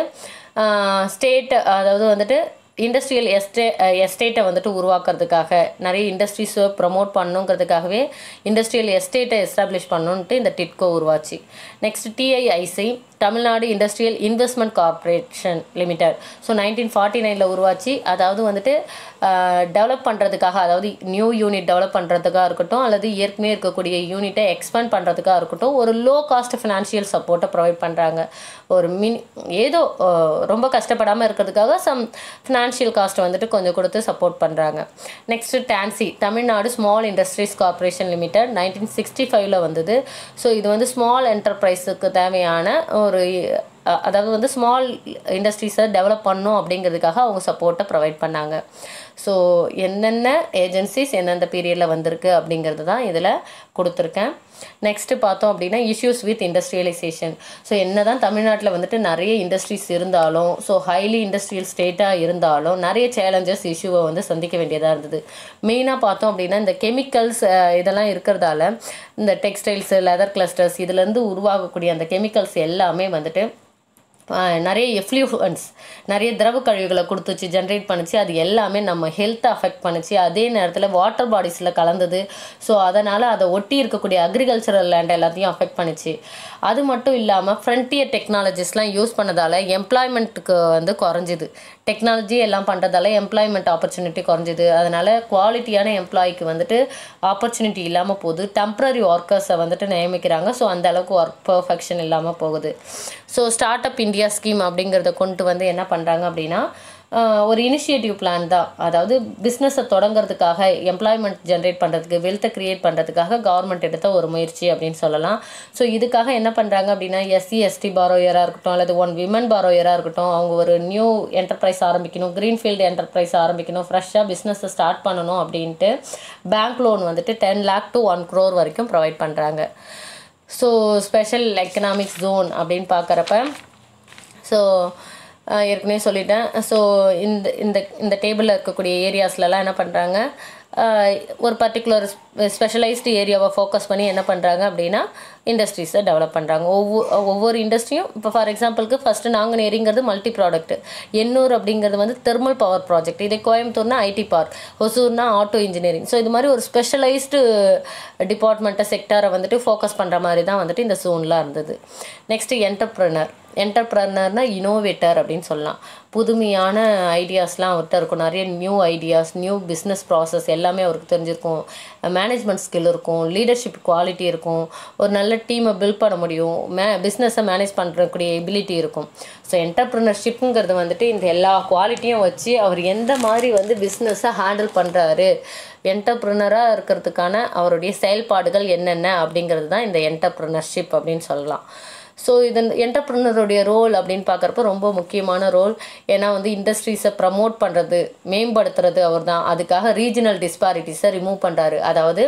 ஸ்டேட் அதாவது வந்துட்டு இண்டஸ்ட்ரியல் எஸ்டே எஸ்டேட்டை வந்துட்டு உருவாக்குறதுக்காக நிறைய இண்டஸ்ட்ரீஸை ப்ரமோட் பண்ணுங்கிறதுக்காகவே இண்டஸ்ட்ரியல் எஸ்டேட்டை எஸ்டாப்ளிஷ் பண்ணணுன்ட்டு இந்த டிட்கோ உருவாச்சு next TIIC Tamil Nadu industrial investment corporation limited so nineteen forty நைனில் உருவாச்சு அதாவது வந்துட்டு டெவலப் பண்ணுறதுக்காக அதாவது நியூ யூனிட் டெவலப் பண்ணுறதுக்காக இருக்கட்டும் அல்லது ஏற்கனவே இருக்கக்கூடிய யூனிட்டை எக்ஸ்பேண்ட் பண்ணுறதுக்காக இருக்கட்டும் ஒரு லோ காஸ்ட் ஃபினான்ஷியல் சப்போர்ட்டை ப்ரொவைட் பண்ணுறாங்க ஒரு மினி ஏதோ அஹ், ரொம்ப கஷ்டப்படாமல் இருக்கிறதுக்காக சம் ஃபினான்ஷியல் காஸ்ட் வந்துட்டு கொஞ்சம் கொடுத்து சப்போர்ட் பண்ணுறாங்க next TANSI Tamil Nadu small industries corporation limited nineteen sixty ஃபைவ்ல வந்தது ஸோ இது வந்து ஸ்மால் என்டர்பிரைஸுக்கு தேவையான ஒரு அஹ், அதாவது வந்து ஸ்மால் இண்டஸ்ட்ரீஸை டெவலப் பண்ணும் அப்படிங்கிறதுக்காக அவங்க சப்போர்ட்டை ப்ரொவைட் பண்ணாங்க ஸோ என்னென்ன ஏஜென்சிஸ் எந்தெந்த பீரியடில் வந்திருக்கு அப்படிங்கிறது தான் இதில் கொடுத்துருக்கேன் நெக்ஸ்ட்டு பார்த்தோம் அப்படின்னா இஷ்யூஸ் வித் இண்டஸ்ட்ரியலைசேஷன் ஸோ என்ன தான் தமிழ்நாட்டில் வந்துட்டு நிறைய இண்டஸ்ட்ரீஸ் இருந்தாலும் ஸோ ஹைலி இண்டஸ்ட்ரியல் ஸ்டேட்டாக இருந்தாலும் நிறைய சேலஞ்சஸ் இஷ்யூவை வந்து சந்திக்க வேண்டியதாக இருந்தது மெயினாக பார்த்தோம் அப்படின்னா இந்த கெமிக்கல்ஸ் இதெல்லாம் இருக்கிறதால இந்த டெக்ஸ்டைல்ஸு லெதர் கிளஸ்டர்ஸ் இதுலேருந்து உருவாகக்கூடிய அந்த கெமிக்கல்ஸ் எல்லாமே வந்துட்டு ஆஹ் நிறைய எஃப்ளூயன்ஸ் நிறைய திரவ கழிவுகளை கொடுத்துச்சு ஜென்ரேட் பண்ணுச்சு அது எல்லாமே நம்ம ஹெல்த்தை அஃபெக்ட் பண்ணுச்சு அதே நேரத்தில் வாட்டர் பாடிஸில் கலந்தது ஸோ அதனால் அதை ஒட்டி இருக்கக்கூடிய அக்ரிகல்ச்சரல் லேண்ட் எல்லாத்தையும் அஃபெக்ட் பண்ணுச்சு அது மட்டும் இல்லாமல் ஃப்ரண்டியர் டெக்னாலஜிஸ்லாம் யூஸ் பண்ணதால் எம்ப்ளாய்மெண்ட்டுக்கு வந்து குறைஞ்சிது டெக்னாலஜி எல்லாம் பண்ணுறதால எம்ப்ளாய்மெண்ட் ஆப்பர்ச்சுனிட்டி குறைஞ்சிது அதனால் குவாலிட்டியான எம்ப்ளாய்க்கு வந்துட்டு ஆப்பர்ச்சுனிட்டி இல்லாமல் போகுது டெம்ப்ரரி ஒர்க்கர்ஸை வந்துட்டு நியமிக்கிறாங்க ஸோ அந்த அளவுக்கு ஒர்க் பர்ஃபெக்ஷன் இல்லாமல் போகுது so start up India scheme அப்படிங்கிறத கொண்டு வந்து என்ன பண்ணுறாங்க அப்படின்னா ஆஹ் ஒரு இனிஷியேட்டிவ் பிளான் தான் அதாவது பிஸ்னஸை தொடங்குறதுக்காக எம்ப்ளாய்மெண்ட் ஜென்ரேட் பண்ணுறதுக்கு வெல்த்தை க்ரியேட் பண்ணுறதுக்காக கவர்மெண்ட் எடுத்த ஒரு முயற்சி அப்படின்னு சொல்லலாம் ஸோ இதுக்காக என்ன பண்ணுறாங்க அப்படின்னா எஸ்சி எஸ்டி பாரோயராக இருக்கட்டும் அல்லது ஒன் விமன் பாரோயராக இருக்கட்டும் அவங்க ஒரு நியூ என்டர்பிரைஸ் ஆரம்பிக்கணும் க்ரீன்ஃபீல்டு என்டர்பிரைஸ் ஆரம்பிக்கணும் ஃப்ரெஷ்ஷாக பிஸ்னஸை ஸ்டார்ட் பண்ணணும் அப்படின்ட்டு பேங்க் லோன் வந்துட்டு ten lakh to one crore வரைக்கும் ப்ரொவைட் பண்ணுறாங்க ஸோ ஸ்பெஷல் எக்கனாமிக் ஜோன் அப்படின்னு பார்க்குறப்ப ஸோ ஏற்கனவே சொல்லிட்டேன் ஸோ இந்த இந்த இந்த டேபிளில் இருக்கக்கூடிய ஏரியாஸ்லலாம் என்ன பண்ணுறாங்க ஒரு பர்டிகுலர் ஸ்பெஷலைஸ்டு ஏரியாவை ஃபோக்கஸ் பண்ணி என்ன பண்ணுறாங்க அப்படின்னா இண்டஸ்ட்ரீஸை டெவலப் பண்ணுறாங்க ஒவ்வொரு ஒவ்வொரு இண்டஸ்ட்ரியும் இப்போ ஃபார் எக்ஸாம்பிளுக்கு ஃபஸ்ட்டு நாங்குநேரிங்கிறது மல்டி ப்ராடக்ட் எண்ணூர் அப்படிங்கிறது வந்து தெர்மல் பவர் ப்ராஜெக்ட் இதே கோயம்புத்தூர்னா ஐடி பார்க் ஒசூர்னா ஆட்டோ இன்ஜினியரிங் ஸோ இது மாதிரி ஒரு ஸ்பெஷலைஸ்டு டிபார்ட்மெண்ட்டை செக்டாரை வந்துட்டு ஃபோக்கஸ் பண்ணுற மாதிரி தான் வந்துட்டு இந்த ஜோன்லாம் இருந்தது நெக்ஸ்ட்டு என்டர்ப்ரனர் என்டர்ப்ரனர்னா இனோவேட்டர் அப்படின்னு சொல்லலாம் புதுமையான ஐடியாஸ்லாம் அவர்கிட்ட இருக்கும் நிறைய new ideas new business process எல்லாமே அவருக்கு தெரிஞ்சிருக்கும் மேனேஜ்மெண்ட் ஸ்கில் இருக்கும் லீடர்ஷிப் குவாலிட்டி இருக்கும் ஒரு நல்ல டீமை பில்ட் பண்ண முடியும் மே பிஸ்னஸை மேனேஜ் பண்ணுறக்கூடிய எபிலிட்டி இருக்கும் ஸோ என்டர்ப்ரனர்ஷிப்புங்கிறது வந்துட்டு இந்த எல்லா குவாலிட்டியும் வச்சு அவர் எந்த மாதிரி வந்து பிஸ்னஸை ஹேண்டில் பண்ணுறாரு என்டர்ப்ரனராக இருக்கிறதுக்கான அவருடைய செயல்பாடுகள் என்னென்ன அப்படிங்கிறது தான் இந்த என்டர்ப்ரனர்ஷிப் அப்படின்னு சொல்லலாம் ஸோ இது என்டர்ப்ரனருடைய ரோல் அப்படின்னு பார்க்குறப்ப ரொம்ப முக்கியமான ரோல் ஏன்னா வந்து இண்டஸ்ட்ரீஸை ப்ரமோட் பண்ணுறது மேம்படுத்துறது அவர் தான் அதுக்காக ரீஜனல் டிஸ்பாரிட்டிஸை ரிமூவ் பண்ணுறாரு அதாவது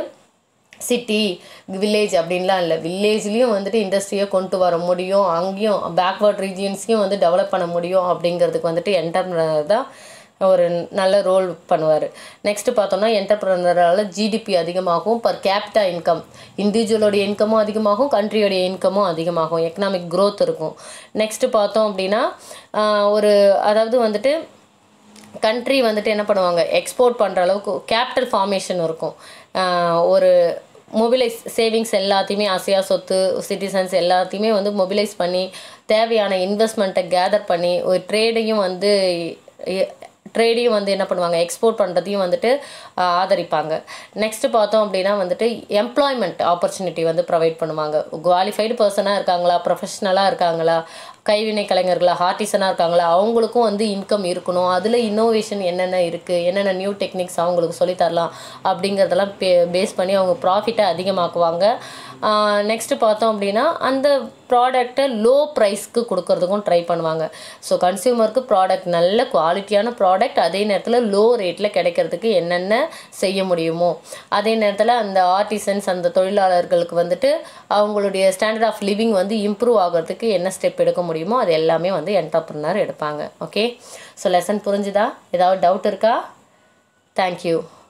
சிட்டி வில்லேஜ் அப்படின்லாம் இல்லை வில்லேஜ்லேயும் வந்துட்டு இண்டஸ்ட்ரியை கொண்டு வர முடியும் அங்கேயும் பேக்வேர்ட் ரீஜியன்ஸையும் வந்து டெவலப் பண்ண முடியும் அப்படிங்கிறதுக்கு வந்துட்டு என்டர்ப்ரனர் தான் ஒரு நல்ல ரோல் பண்ணுவார் நெக்ஸ்ட்டு பார்த்தோம்னா என்டர்பிரனரால் ஜிடிபி அதிகமாகும் பர் கேபிட்டா இன்கம் இண்டிவிஜுவலோடைய இன்கமும் அதிகமாகும் கண்ட்ரியோடைய இன்கமும் அதிகமாகும் எக்கனாமிக் க்ரோத் இருக்கும் நெக்ஸ்ட்டு பார்த்தோம் அப்படின்னா ஆஹ் ஒரு அதாவது வந்துட்டு கண்ட்ரி வந்துட்டு என்ன பண்ணுவாங்க எக்ஸ்போர்ட் பண்ணுற அளவுக்கு கேபிட்டல் ஃபார்மேஷன் இருக்கும் ஆஹ் ஒரு மொபிலைஸ் சேவிங்ஸ் எல்லாத்தையுமே ஆசையாக சொத்து சிட்டிசன்ஸ் எல்லாத்தையுமே வந்து மொபிலைஸ் பண்ணி தேவையான இன்வெஸ்ட்மெண்ட்டை கேதர் பண்ணி ஒரு ட்ரேடையும் வந்து ட்ரேடையும் வந்து என்ன பண்ணுவாங்க எக்ஸ்போர்ட் பண்ணுறதையும் வந்துட்டு ஆஹ், ஆதரிப்பாங்க நெக்ஸ்ட்டு பார்த்தோம் அப்படின்னா வந்துட்டு எம்ப்ளாய்மெண்ட் ஆப்பர்ச்சுனிட்டி வந்து ப்ரொவைட் பண்ணுவாங்க குவாலிஃபைடு பர்சனாக இருக்காங்களா ப்ரொஃபஷ்னலாக இருக்காங்களா கைவினை கலைஞர்களா ஆர்டிசனாக இருக்காங்களா அவங்களுக்கும் வந்து இன்கம் இருக்கணும் அதில் இன்னோவேஷன் என்னென்ன இருக்குது என்னென்ன நியூ டெக்னிக்ஸ் அவங்களுக்கு சொல்லித் தரலாம் அப்படிங்கிறதெல்லாம் பே பேஸ் பண்ணி அவங்க ப்ராஃபிட்டை அதிகமாக்குவாங்க நெக்ஸ்ட்டு பார்த்தோம் அப்படின்னா அந்த ப்ராடக்ட்டை லோ ப்ரைஸ்க்கு கொடுக்கறதுக்கும் ட்ரை பண்ணுவாங்க ஸோ கன்சியூமருக்கு ப்ராடக்ட் நல்ல குவாலிட்டியான ப்ராடக்ட் அதே நேரத்தில் லோ ரேட்டில் கிடைக்கிறதுக்கு என்னென்ன செய்ய முடியுமோ அதே நேரத்தில் அந்த ஆர்டிசன்ஸ் அந்த தொழிலாளர்களுக்கு வந்துட்டு அவங்களுடைய ஸ்டாண்டர்ட் ஆஃப் லிவிங் வந்து இம்ப்ரூவ் ஆகிறதுக்கு என்ன ஸ்டெப் எடுக்க முடியுமோ அது எல்லாமே வந்து என்டர்பிரினர் எடுப்பாங்க ஓகே ஸோ லெசன் புரிஞ்சுதா ஏதாவது டவுட் இருக்கா தேங்க்யூ